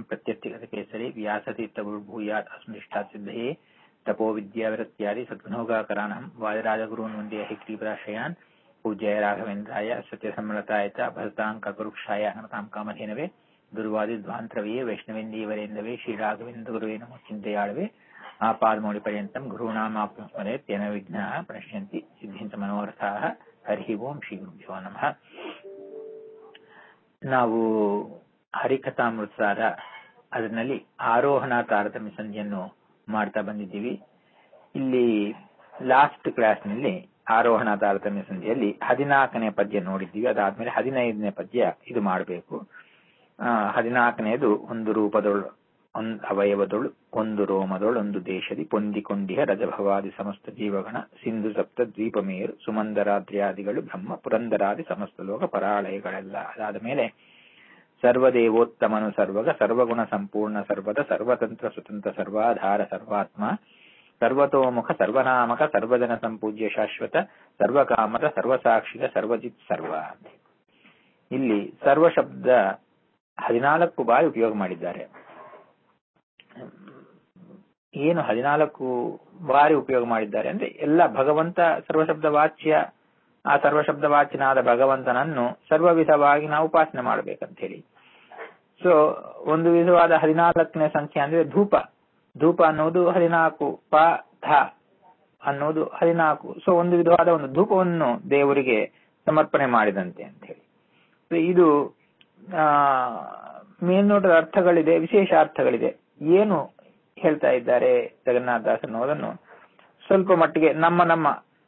प्रत्यर्थिगत केसरी व्यासतीर्थ भूयात् अस्मृष्टात् सिद्धये तपो विद्याविरत्यादि सद्गुणोगाकराणम् वादिराजगुरून् वन्दे हयग्रीवराश्रयान् पूज्याय राघवेन्द्राय सत्यसम्मलताय च भरताम् कल्पवृक्षाय नमताम् कामधेनवे दुर्वादिध्वान्तरवे वैष्णवेन्दीवरेन्दवे श्रीराघवेन्द्रगुरुवे नमो चिन्तयाळवे आपादमौलिपर्यन्तम् गुरूणामाप्तम् स्मरेत् तेन विघ्नाः प्रणश्यन्ति सिद्ध्यन्त मनोरथाः ಹರಿ ಓಂ ಶ್ರೀ ಗುರುಭ್ಯೋ ನಮಃ ನಾವು ಹರಿಕಥಾಮೃತಸಾರ ಅದರಲ್ಲಿ ಆರೋಹಣ ತಾರತಮ್ಯ ಸಂಧಿಯನ್ನು ಮಾಡ್ತಾ ಬಂದಿದ್ದೀವಿ ಇಲ್ಲಿ ಲಾಸ್ಟ್ ಕ್ಲಾಸ್ನಲ್ಲಿ ಆರೋಹಣ ತಾರತಮ್ಯ ಸಂಧಿಯಲ್ಲಿ ಹದಿನಾಲ್ಕನೇ ಪದ್ಯ ನೋಡಿದ್ದೀವಿ ಅದಾದ್ಮೇಲೆ ಹದಿನೈದನೇ ಪದ್ಯ ಇದು ಮಾಡಬೇಕು ಹದಿನಾಲ್ಕನೇದು ಒಂದು ರೂಪದೊಳು ಒಂದು ಅವಯವದೊಳು ಒಂದು ರೋಮದೊಳು ಒಂದು ದೇಶದಿ ಪೊಂದಿಕೊಂಡಿಹ ರಜಭವಾದಿ ಸಮಸ್ತ ಜೀವಗಣ ಸಿಂಧು ಸಪ್ತ ದ್ವೀಪಮೇರು ಸುಮಂದರಾದ್ರ್ಯಾದಿಗಳು ಬ್ರಹ್ಮ ಪುರಂದರಾದಿ ಸಮಸ್ತ ಲೋಕ ಪರಾಳಯಗಳೆಲ್ಲ ಅದಾದ ಮೇಲೆ ಸರ್ವದೇವೋತ್ತಮನು ಸರ್ವಗ ಸರ್ವಗುಣ ಸಂಪೂರ್ಣ ಸರ್ವದ ಸರ್ವತಂತ್ರ ಸ್ವತಂತ್ರ ಸರ್ವಾಧಾರ ಸರ್ವಾತ್ಮ ಸರ್ವತೋಮುಖ ಸರ್ವನಾಮಕ ಸರ್ವಜನ ಸಂಪೂಜ್ಯ ಶಾಶ್ವತ ಸರ್ವಕಾಮದ ಸರ್ವಸಾಕ್ಷಿಗ ಸರ್ವಜಿತ್ ಸರ್ವ ಇಲ್ಲಿ ಸರ್ವ ಶಬ್ದ ಹದಿನಾಲ್ಕು ಬಾರಿ ಉಪಯೋಗ ಮಾಡಿದ್ದಾರೆ ಏನು ಹದಿನಾಲ್ಕು ಬಾರಿ ಉಪಯೋಗ ಮಾಡಿದ್ದಾರೆ ಅಂದ್ರೆ ಎಲ್ಲ ಭಗವಂತ ಸರ್ವಶಬ್ದ ವಾಚ್ಯ ಆ ಸರ್ವಶಬ್ದ ವಾಚ್ಯನಾದ ಭಗವಂತನನ್ನು ಸರ್ವವಿಧವಾಗಿ ನಾವು ಉಪಾಸನೆ ಮಾಡಬೇಕಂತ ಹೇಳಿ ಸೊ ಒಂದು ವಿಧವಾದ ಹದಿನಾಲ್ಕನೇ ಸಂಖ್ಯೆ ಅಂದ್ರೆ ಧೂಪ ಧೂಪ ಅನ್ನೋದು ಹದಿನಾಲ್ಕು ಪ ಧ ಅನ್ನೋದು ಹದಿನಾಲ್ಕು ಸೊ ಒಂದು ವಿಧವಾದ ಒಂದು ಧೂಪವನ್ನು ದೇವರಿಗೆ ಸಮರ್ಪಣೆ ಮಾಡಿದಂತೆ ಅಂತ ಹೇಳಿ ಸೊ ಇದು ಆ ಮೇಲ್ನೋಟದ ಅರ್ಥಗಳಿದೆ ವಿಶೇಷ ಅರ್ಥಗಳಿದೆ ಏನು ಹೇಳ್ತಾ ಇದ್ದಾರೆ ಜಗನ್ನಾಥದಾಸ್ ಅನ್ನೋದನ್ನು ಸ್ವಲ್ಪ ಮಟ್ಟಿಗೆ ನಮ್ಮ ನಮ್ಮ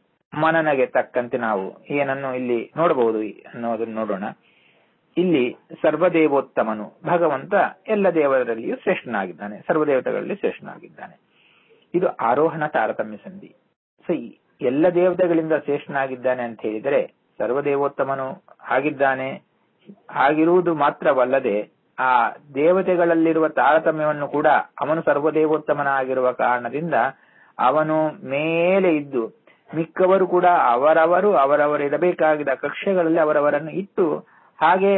ಮನನಗೆ ತಕ್ಕಂತೆ ನಾವು ಏನನ್ನು ಇಲ್ಲಿ ನೋಡಬಹುದು ಅನ್ನೋದನ್ನು ನೋಡೋಣ ಇಲ್ಲಿ ಸರ್ವದೇವೋತ್ತಮನು ಭಗವಂತ ಎಲ್ಲ ದೇವರಲ್ಲಿಯೂ ಶ್ರೇಷ್ಠನಾಗಿದ್ದಾನೆ ಸರ್ವದೇವತೆಗಳಲ್ಲಿ ಶ್ರೇಷ್ಠನಾಗಿದ್ದಾನೆ ಇದು ಆರೋಹಣ ತಾರತಮ್ಯ ಸಂಧಿ ಸೊ ಎಲ್ಲ ದೇವತೆಗಳಿಂದ ಶ್ರೇಷ್ಠನಾಗಿದ್ದಾನೆ ಅಂತ ಹೇಳಿದರೆ ಸರ್ವದೇವೋತ್ತಮನು ಆಗಿದ್ದಾನೆ ಆಗಿರುವುದು ಮಾತ್ರವಲ್ಲದೆ ಆ ದೇವತೆಗಳಲ್ಲಿರುವ ತಾರತಮ್ಯವನ್ನು ಕೂಡ ಅವನು ಸರ್ವದೇವೋತ್ತಮನಾಗಿರುವ ಕಾರಣದಿಂದ ಅವನು ಮೇಲೆ ಇದ್ದು ಮಿಕ್ಕವರು ಕೂಡ ಅವರವರು ಅವರವರು ಇರಬೇಕಾಗಿದ್ದ ಕಕ್ಷೆಗಳಲ್ಲಿ ಅವರವರನ್ನು ಇಟ್ಟು ಹಾಗೆ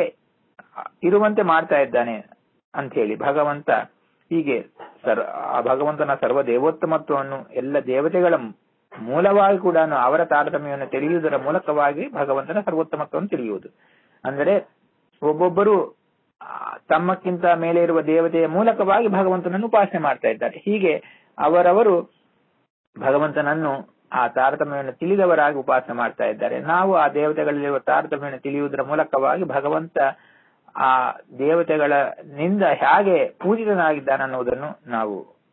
ಇರುವಂತೆ ಮಾಡ್ತಾ ಇದ್ದಾನೆ ಅಂತ ಹೇಳಿ ಭಗವಂತ ಹೀಗೆ ಸರ್ ಆ ಭಗವಂತನ ಸರ್ವ ದೇವೋತ್ತಮತ್ವವನ್ನು ಎಲ್ಲ ದೇವತೆಗಳ ಮೂಲವಾಗಿ ಕೂಡ ಅವರ ತಾರತಮ್ಯವನ್ನು ತಿಳಿಯುವುದರ ಮೂಲಕವಾಗಿ ಭಗವಂತನ ಸರ್ವೋತ್ತಮತ್ವವನ್ನು ತಿಳಿಯುವುದು ಅಂದರೆ ಒಬ್ಬೊಬ್ಬರು ತಮ್ಮಕ್ಕಿಂತ ಮೇಲೆ ಇರುವ ದೇವತೆಯ ಮೂಲಕವಾಗಿ ಭಗವಂತನನ್ನು ಉಪಾಸನೆ ಮಾಡ್ತಾ ಇದ್ದಾರೆ ಹೀಗೆ ಅವರವರು ಭಗವಂತನನ್ನು ಆ ತಾರತಮ್ಯವನ್ನು ತಿಳಿದವರಾಗಿ ಉಪಾಸನೆ ಮಾಡ್ತಾ ಇದ್ದಾರೆ ನಾವು ಆ ದೇವತೆಗಳಲ್ಲಿರುವ ತಾರತಮ್ಯವನ್ನು ತಿಳಿಯುವುದರ ಮೂಲಕವಾಗಿ ಭಗವಂತ ಆ ದೇವತೆಗಳ ನಿಂದ ಹೇಗೆ ಪೂಜಿತನಾಗಿದ್ದಾನೆ ಅನ್ನುವುದನ್ನು ನಾವು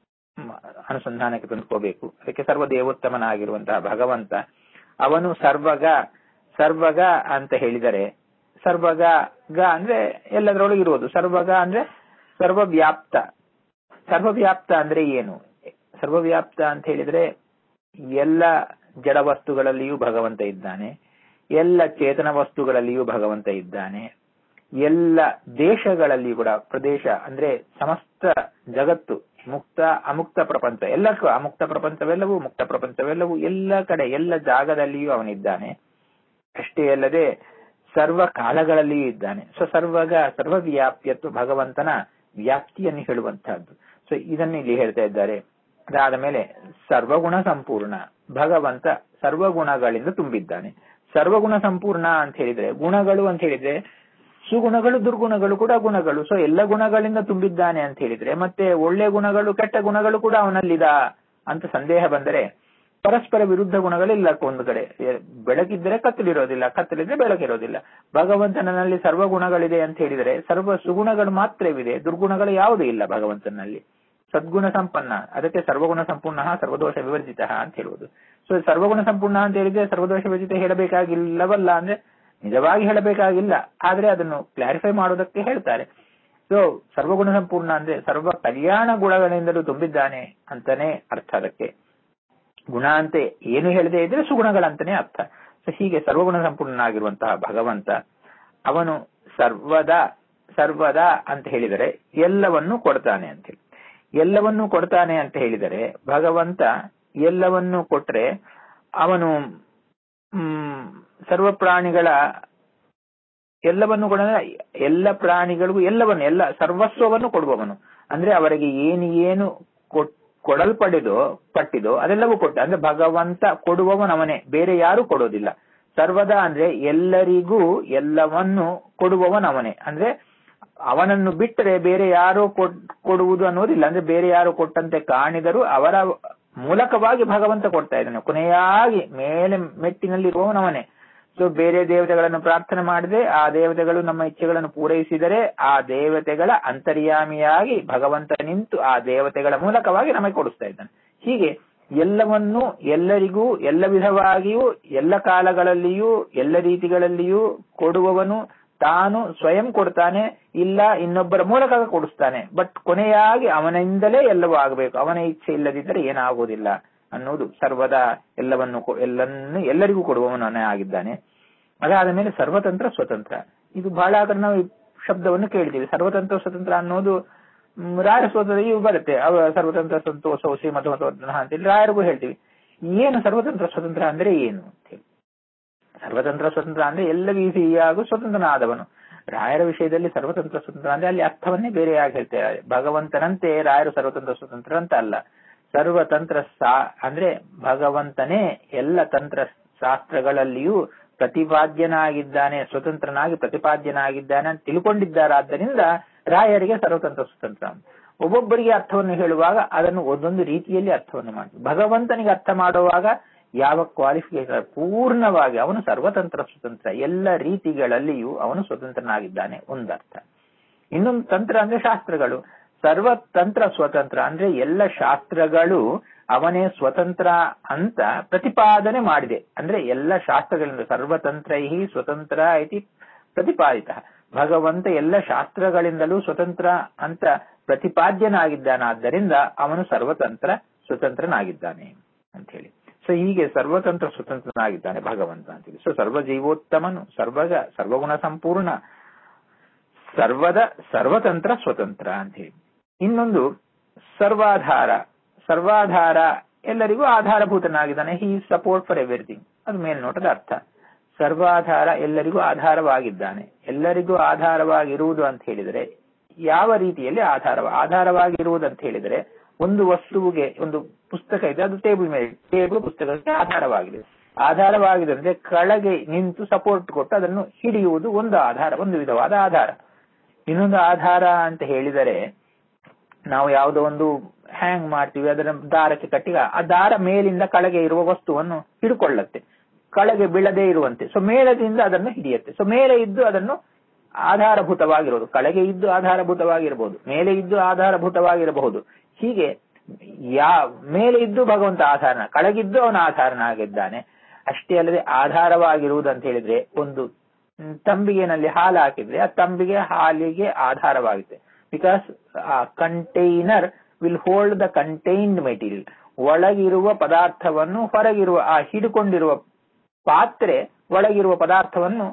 ಅನುಸಂಧಾನಕ್ಕೆ ತಂದುಕೋಬೇಕು ಅದಕ್ಕೆ ಸರ್ವ ದೇವೋತ್ತಮನಾಗಿರುವಂತಹ ಭಗವಂತ ಅವನು ಸರ್ವಗ ಸರ್ವಗ ಅಂತ ಹೇಳಿದರೆ ಸರ್ವಗ ಗ ಅಂದ್ರೆ ಎಲ್ಲದರೊಳಗೆ ಇರುವುದು ಸರ್ವಗ ಅಂದ್ರೆ ಸರ್ವವ್ಯಾಪ್ತ ಸರ್ವವ್ಯಾಪ್ತ ಅಂದ್ರೆ ಏನು ಸರ್ವವ್ಯಾಪ್ತ ಅಂತ ಹೇಳಿದ್ರೆ ಎಲ್ಲ ಜಡ ವಸ್ತುಗಳಲ್ಲಿಯೂ ಭಗವಂತ ಇದ್ದಾನೆ ಎಲ್ಲ ಚೇತನ ವಸ್ತುಗಳಲ್ಲಿಯೂ ಭಗವಂತ ಇದ್ದಾನೆ ಎಲ್ಲ ದೇಶಗಳಲ್ಲಿಯೂ ಕೂಡ ಪ್ರದೇಶ ಅಂದ್ರೆ ಸಮಸ್ತ ಜಗತ್ತು ಮುಕ್ತ ಅಮುಕ್ತ ಪ್ರಪಂಚ ಎಲ್ಲಕ್ಕೂ ಅಮುಕ್ತ ಪ್ರಪಂಚವೆಲ್ಲವೂ ಮುಕ್ತ ಪ್ರಪಂಚವೆಲ್ಲವೂ ಎಲ್ಲ ಕಡೆ ಎಲ್ಲ ಜಾಗದಲ್ಲಿಯೂ ಅವನಿದ್ದಾನೆ ಅಷ್ಟೇ ಅಲ್ಲದೆ ಸರ್ವ ಕಾಲಗಳಲ್ಲಿಯೂ ಇದ್ದಾನೆ ಸೊ ಸರ್ವಗ ಸರ್ವವ್ಯಾಪ್ಯತ್ವ ಭಗವಂತನ ವ್ಯಾಪ್ತಿಯನ್ನು ಹೇಳುವಂತಹದ್ದು ಸೊ ಇದನ್ನು ಇಲ್ಲಿ ಹೇಳ್ತಾ ಇದ್ದಾರೆ ಅದಾದ ಮೇಲೆ ಸರ್ವಗುಣ ಸಂಪೂರ್ಣ ಭಗವಂತ ಸರ್ವಗುಣಗಳಿಂದ ತುಂಬಿದ್ದಾನೆ ಸರ್ವಗುಣ ಸಂಪೂರ್ಣ ಅಂತ ಹೇಳಿದ್ರೆ ಗುಣಗಳು ಅಂತ ಹೇಳಿದ್ರೆ ಸುಗುಣಗಳು ದುರ್ಗುಣಗಳು ಕೂಡ ಗುಣಗಳು ಸೊ ಎಲ್ಲ ಗುಣಗಳಿಂದ ತುಂಬಿದ್ದಾನೆ ಅಂತ ಹೇಳಿದ್ರೆ ಮತ್ತೆ ಒಳ್ಳೆ ಗುಣಗಳು ಕೆಟ್ಟ ಗುಣಗಳು ಕೂಡ ಅವನಲ್ಲಿದ ಅಂತ ಸಂದೇಹ ಬಂದರೆ ಪರಸ್ಪರ ವಿರುದ್ಧ ಗುಣಗಳಿಲ್ಲ ಒಂದು ಕಡೆ ಬೆಳಕಿದ್ರೆ ಕತ್ತಲಿರೋದಿಲ್ಲ ಕತ್ತಲಿದ್ರೆ ಬೆಳಕಿರೋದಿಲ್ಲ ಭಗವಂತನಲ್ಲಿ ಸರ್ವ ಗುಣಗಳಿದೆ ಅಂತ ಹೇಳಿದರೆ ಸರ್ವ ಸುಗುಣಗಳು ಮಾತ್ರವಿದೆ ದುರ್ಗುಣಗಳು ಯಾವುದೂ ಇಲ್ಲ ಭಗವಂತನಲ್ಲಿ ಸದ್ಗುಣ ಸಂಪನ್ನ ಅದಕ್ಕೆ ಸರ್ವಗುಣ ಸಂಪೂರ್ಣ ಸರ್ವದೋಷ ವಿವರ್ಜಿತ ಅಂತ ಹೇಳುವುದು ಸೊ ಸರ್ವಗುಣ ಸಂಪೂರ್ಣ ಅಂತ ಹೇಳಿದ್ರೆ ಸರ್ವದೋಷ ವಿವರ್ಜಿತ ಹೇಳಬೇಕಾಗಿಲ್ಲವಲ್ಲ ಅಂದ್ರೆ ನಿಜವಾಗಿ ಹೇಳಬೇಕಾಗಿಲ್ಲ ಆದ್ರೆ ಅದನ್ನು ಕ್ಲಾರಿಫೈ ಮಾಡೋದಕ್ಕೆ ಹೇಳ್ತಾರೆ ಸೊ ಸರ್ವಗುಣ ಸಂಪೂರ್ಣ ಅಂದ್ರೆ ಸರ್ವ ಕಲ್ಯಾಣ ಗುಣಗಳಿಂದಲೂ ತುಂಬಿದ್ದಾನೆ ಅಂತಾನೆ ಅರ್ಥ ಅದಕ್ಕೆ ಗುಣ ಅಂತೆ ಏನು ಹೇಳದೆ ಇದ್ರೆ ಸುಗುಣಗಳಂತಾನೆ ಅರ್ಥ ಸೊ ಹೀಗೆ ಸರ್ವಗುಣ ಸಂಪೂರ್ಣನಾಗಿರುವಂತಹ ಭಗವಂತ ಅವನು ಸರ್ವದ ಸರ್ವದ ಅಂತ ಹೇಳಿದರೆ ಎಲ್ಲವನ್ನೂ ಕೊಡ್ತಾನೆ ಅಂತ ಹೇಳಿ ಎಲ್ಲವನ್ನೂ ಕೊಡ್ತಾನೆ ಅಂತ ಹೇಳಿದರೆ ಭಗವಂತ ಎಲ್ಲವನ್ನೂ ಕೊಟ್ರೆ ಅವನು ಹ್ಮ್ ಸರ್ವ ಪ್ರಾಣಿಗಳ ಎಲ್ಲವನ್ನು ಕೂಡ ಎಲ್ಲ ಪ್ರಾಣಿಗಳಿಗೂ ಎಲ್ಲವನ್ನು ಎಲ್ಲ ಸರ್ವಸ್ವವನ್ನು ಕೊಡುವವನು ಅಂದ್ರೆ ಅವರಿಗೆ ಏನು ಏನು ಕೊಡಲ್ಪಡಿದೋ ಪಟ್ಟಿದೋ ಅದೆಲ್ಲವೂ ಕೊಟ್ಟ ಅಂದ್ರೆ ಭಗವಂತ ಕೊಡುವವನವನೇ ಬೇರೆ ಯಾರು ಕೊಡೋದಿಲ್ಲ ಸರ್ವದಾ ಅಂದ್ರೆ ಎಲ್ಲರಿಗೂ ಎಲ್ಲವನ್ನು ಕೊಡುವವನವನೇ ಅಂದ್ರೆ ಅವನನ್ನು ಬಿಟ್ಟರೆ ಬೇರೆ ಯಾರೋ ಕೊಡುವುದು ಅನ್ನೋದಿಲ್ಲ ಅಂದ್ರೆ ಬೇರೆ ಯಾರು ಕೊಟ್ಟಂತೆ ಕಾಣಿದರೂ ಅವರ ಮೂಲಕವಾಗಿ ಭಗವಂತ ಕೊಡ್ತಾ ಇದ್ದಾನೆ ಕೊನೆಯಾಗಿ ಮೇಲೆ ಮೆಟ್ಟಿನಲ್ಲಿರುವವನವನೇ ಸೊ ಬೇರೆ ದೇವತೆಗಳನ್ನು ಪ್ರಾರ್ಥನೆ ಮಾಡದೆ ಆ ದೇವತೆಗಳು ನಮ್ಮ ಇಚ್ಛೆಗಳನ್ನು ಪೂರೈಸಿದರೆ ಆ ದೇವತೆಗಳ ಅಂತರ್ಯಾಮಿಯಾಗಿ ಭಗವಂತ ನಿಂತು ಆ ದೇವತೆಗಳ ಮೂಲಕವಾಗಿ ನಮಗೆ ಕೊಡಿಸ್ತಾ ಇದ್ದಾನೆ ಹೀಗೆ ಎಲ್ಲವನ್ನೂ ಎಲ್ಲರಿಗೂ ಎಲ್ಲ ವಿಧವಾಗಿಯೂ ಎಲ್ಲ ಕಾಲಗಳಲ್ಲಿಯೂ ಎಲ್ಲ ರೀತಿಗಳಲ್ಲಿಯೂ ಕೊಡುವವನು ತಾನು ಸ್ವಯಂ ಕೊಡ್ತಾನೆ ಇಲ್ಲ ಇನ್ನೊಬ್ಬರ ಮೂಲಕ ಕೊಡಿಸ್ತಾನೆ ಬಟ್ ಕೊನೆಯಾಗಿ ಅವನಿಂದಲೇ ಎಲ್ಲವೂ ಆಗಬೇಕು ಅವನ ಇಚ್ಛೆ ಇಲ್ಲದಿದ್ದರೆ ಏನಾಗುವುದಿಲ್ಲ ಅನ್ನೋದು ಸರ್ವದಾ ಎಲ್ಲವನ್ನು ಎಲ್ಲನ್ನು ಎಲ್ಲರಿಗೂ ಕೊಡುವವನೇ ಆಗಿದ್ದಾನೆ ಅದಾದ ಮೇಲೆ ಸರ್ವತಂತ್ರ ಸ್ವತಂತ್ರ ಇದು ಬಹಳ ನಾವು ಶಬ್ದವನ್ನು ಕೇಳ್ತೀವಿ ಸರ್ವತಂತ್ರ ಸ್ವತಂತ್ರ ಅನ್ನೋದು ರಾಯರ ಸ್ವತಂತ್ರ ಬರುತ್ತೆ ಅವ ಸರ್ವತಂತ್ರ ಸಂತೋಷ ಶ್ರೀಮತ ಅಂತೇಳಿ ರಾಯರಿಗೂ ಹೇಳ್ತೀವಿ ಏನು ಸರ್ವತಂತ್ರ ಸ್ವತಂತ್ರ ಅಂದ್ರೆ ಏನು ಅಂತೇಳಿ ಸರ್ವತಂತ್ರ ಸ್ವತಂತ್ರ ಅಂದ್ರೆ ಎಲ್ಲ ರೀತಿಯಾಗೂ ಸ್ವತಂತ್ರನಾದವನು ರಾಯರ ವಿಷಯದಲ್ಲಿ ಸರ್ವತಂತ್ರ ಸ್ವತಂತ್ರ ಅಂದ್ರೆ ಅಲ್ಲಿ ಅರ್ಥವನ್ನೇ ಬೇರೆಯಾಗಿ ಹೇಳ್ತೇವೆ ಭಗವಂತನಂತೆ ರಾಯರು ಸರ್ವತಂತ್ರ ಸ್ವತಂತ್ರ ಅಂತ ಅಲ್ಲ ಸರ್ವತಂತ್ರ ಸಾ ಅಂದ್ರೆ ಭಗವಂತನೇ ಎಲ್ಲ ತಂತ್ರ ಶಾಸ್ತ್ರಗಳಲ್ಲಿಯೂ ಪ್ರತಿಪಾದ್ಯನಾಗಿದ್ದಾನೆ ಸ್ವತಂತ್ರನಾಗಿ ಪ್ರತಿಪಾದ್ಯನಾಗಿದ್ದಾನೆ ಅಂತ ತಿಳ್ಕೊಂಡಿದ್ದಾರಾದ್ದರಿಂದ ರಾಯರಿಗೆ ಸರ್ವತಂತ್ರ ಸ್ವತಂತ್ರ ಒಬ್ಬೊಬ್ಬರಿಗೆ ಅರ್ಥವನ್ನು ಹೇಳುವಾಗ ಅದನ್ನು ಒಂದೊಂದು ರೀತಿಯಲ್ಲಿ ಅರ್ಥವನ್ನು ಮಾಡ್ತೀವಿ ಭಗವಂತನಿಗೆ ಅರ್ಥ ಮಾಡುವಾಗ ಯಾವ ಕ್ವಾಲಿಫಿಕೇಶನ್ ಪೂರ್ಣವಾಗಿ ಅವನು ಸರ್ವತಂತ್ರ ಸ್ವತಂತ್ರ ಎಲ್ಲ ರೀತಿಗಳಲ್ಲಿಯೂ ಅವನು ಸ್ವತಂತ್ರನಾಗಿದ್ದಾನೆ ಒಂದರ್ಥ ಇನ್ನೊಂದು ತಂತ್ರ ಅಂದ್ರೆ ಶಾಸ್ತ್ರಗಳು ಸರ್ವತಂತ್ರ ಸ್ವತಂತ್ರ ಅಂದ್ರೆ ಎಲ್ಲ ಶಾಸ್ತ್ರಗಳು ಅವನೇ ಸ್ವತಂತ್ರ ಅಂತ ಪ್ರತಿಪಾದನೆ ಮಾಡಿದೆ ಅಂದ್ರೆ ಎಲ್ಲ ಶಾಸ್ತ್ರಗಳಿಂದ ಸರ್ವತಂತ್ರೈ ಸ್ವತಂತ್ರ ಐತಿ ಪ್ರತಿಪಾದಿತ ಭಗವಂತ ಎಲ್ಲ ಶಾಸ್ತ್ರಗಳಿಂದಲೂ ಸ್ವತಂತ್ರ ಅಂತ ಪ್ರತಿಪಾದ್ಯನಾಗಿದ್ದಾನಾದ್ದರಿಂದ ಅವನು ಸರ್ವತಂತ್ರ ಸ್ವತಂತ್ರನಾಗಿದ್ದಾನೆ ಅಂತ ಹೇಳಿ ಸೊ ಹೀಗೆ ಸರ್ವತಂತ್ರ ಸ್ವತಂತ್ರನಾಗಿದ್ದಾನೆ ಭಗವಂತ ಅಂತೇಳಿ ಸೊ ಸರ್ವ ಜೀವೋತ್ತಮನು ಸರ್ವಗ ಸರ್ವಗುಣ ಸಂಪೂರ್ಣ ಸರ್ವದ ಸರ್ವತಂತ್ರ ಸ್ವತಂತ್ರ ಅಂತ ಹೇಳಿ ಇನ್ನೊಂದು ಸರ್ವಾಧಾರ ಸರ್ವಾಧಾರ ಎಲ್ಲರಿಗೂ ಆಧಾರಭೂತನಾಗಿದ್ದಾನೆ ಹಿ ಸಪೋರ್ಟ್ ಫಾರ್ ಎವ್ರಿಥಿಂಗ್ ಅದು ಮೇಲ್ನೋಟದ ಅರ್ಥ ಸರ್ವಾಧಾರ ಎಲ್ಲರಿಗೂ ಆಧಾರವಾಗಿದ್ದಾನೆ ಎಲ್ಲರಿಗೂ ಆಧಾರವಾಗಿರುವುದು ಅಂತ ಹೇಳಿದರೆ ಯಾವ ರೀತಿಯಲ್ಲಿ ಆಧಾರ ಆಧಾರವಾಗಿರುವುದು ಅಂತ ಹೇಳಿದರೆ ಒಂದು ವಸ್ತುವಿಗೆ ಒಂದು ಪುಸ್ತಕ ಇದೆ ಅದು ಟೇಬಲ್ ಮೇಲೆ ಟೇಬಲ್ ಪುಸ್ತಕಕ್ಕೆ ಆಧಾರವಾಗಿದೆ ಆಧಾರವಾಗಿದೆ ಅಂದ್ರೆ ಕೆಳಗೆ ನಿಂತು ಸಪೋರ್ಟ್ ಕೊಟ್ಟು ಅದನ್ನು ಹಿಡಿಯುವುದು ಒಂದು ಆಧಾರ ಒಂದು ವಿಧವಾದ ಆಧಾರ ಇನ್ನೊಂದು ಆಧಾರ ಅಂತ ಹೇಳಿದರೆ ನಾವು ಯಾವುದೋ ಒಂದು ಹ್ಯಾಂಗ್ ಮಾಡ್ತೀವಿ ಅದರ ದಾರಕ್ಕೆ ಕಟ್ಟಿ ಆ ದಾರ ಮೇಲಿಂದ ಕೆಳಗೆ ಇರುವ ವಸ್ತುವನ್ನು ಹಿಡ್ಕೊಳ್ಳತ್ತೆ ಕೆಳಗೆ ಬೀಳದೇ ಇರುವಂತೆ ಸೊ ಮೇಲದಿಂದ ಅದನ್ನು ಹಿಡಿಯುತ್ತೆ ಸೊ ಮೇಲೆ ಇದ್ದು ಅದನ್ನು ಆಧಾರಭೂತವಾಗಿರೋದು ಕೆಳಗೆ ಇದ್ದು ಆಧಾರಭೂತವಾಗಿರಬಹುದು ಮೇಲೆ ಇದ್ದು ಆಧಾರಭೂತವಾಗಿರಬಹುದು ಹೀಗೆ ಯಾ ಮೇಲೆ ಇದ್ದು ಭಗವಂತ ಆಧಾರನ ಕೆಳಗಿದ್ದು ಅವನ ಆಧಾರನಾಗಿದ್ದಾನೆ ಅಷ್ಟೇ ಅಲ್ಲದೆ ಆಧಾರವಾಗಿರುವುದು ಅಂತ ಹೇಳಿದ್ರೆ ಒಂದು ತಂಬಿಗೆನಲ್ಲಿ ಹಾಲು ಹಾಕಿದ್ರೆ ಆ ತಂಬಿಗೆ ಹಾಲಿಗೆ ಆಧಾರವಾಗುತ್ತೆ ಬಿಕಾಸ್ ಆ container will hold the contained material ಒಳಗಿರುವ ಪದಾರ್ಥವನ್ನು ಹೊರಗಿರುವ ಆ ಹಿಡಿಕೊಂಡಿರುವ ಪಾತ್ರೆ ಒಳಗಿರುವ ಪದಾರ್ಥವನ್ನು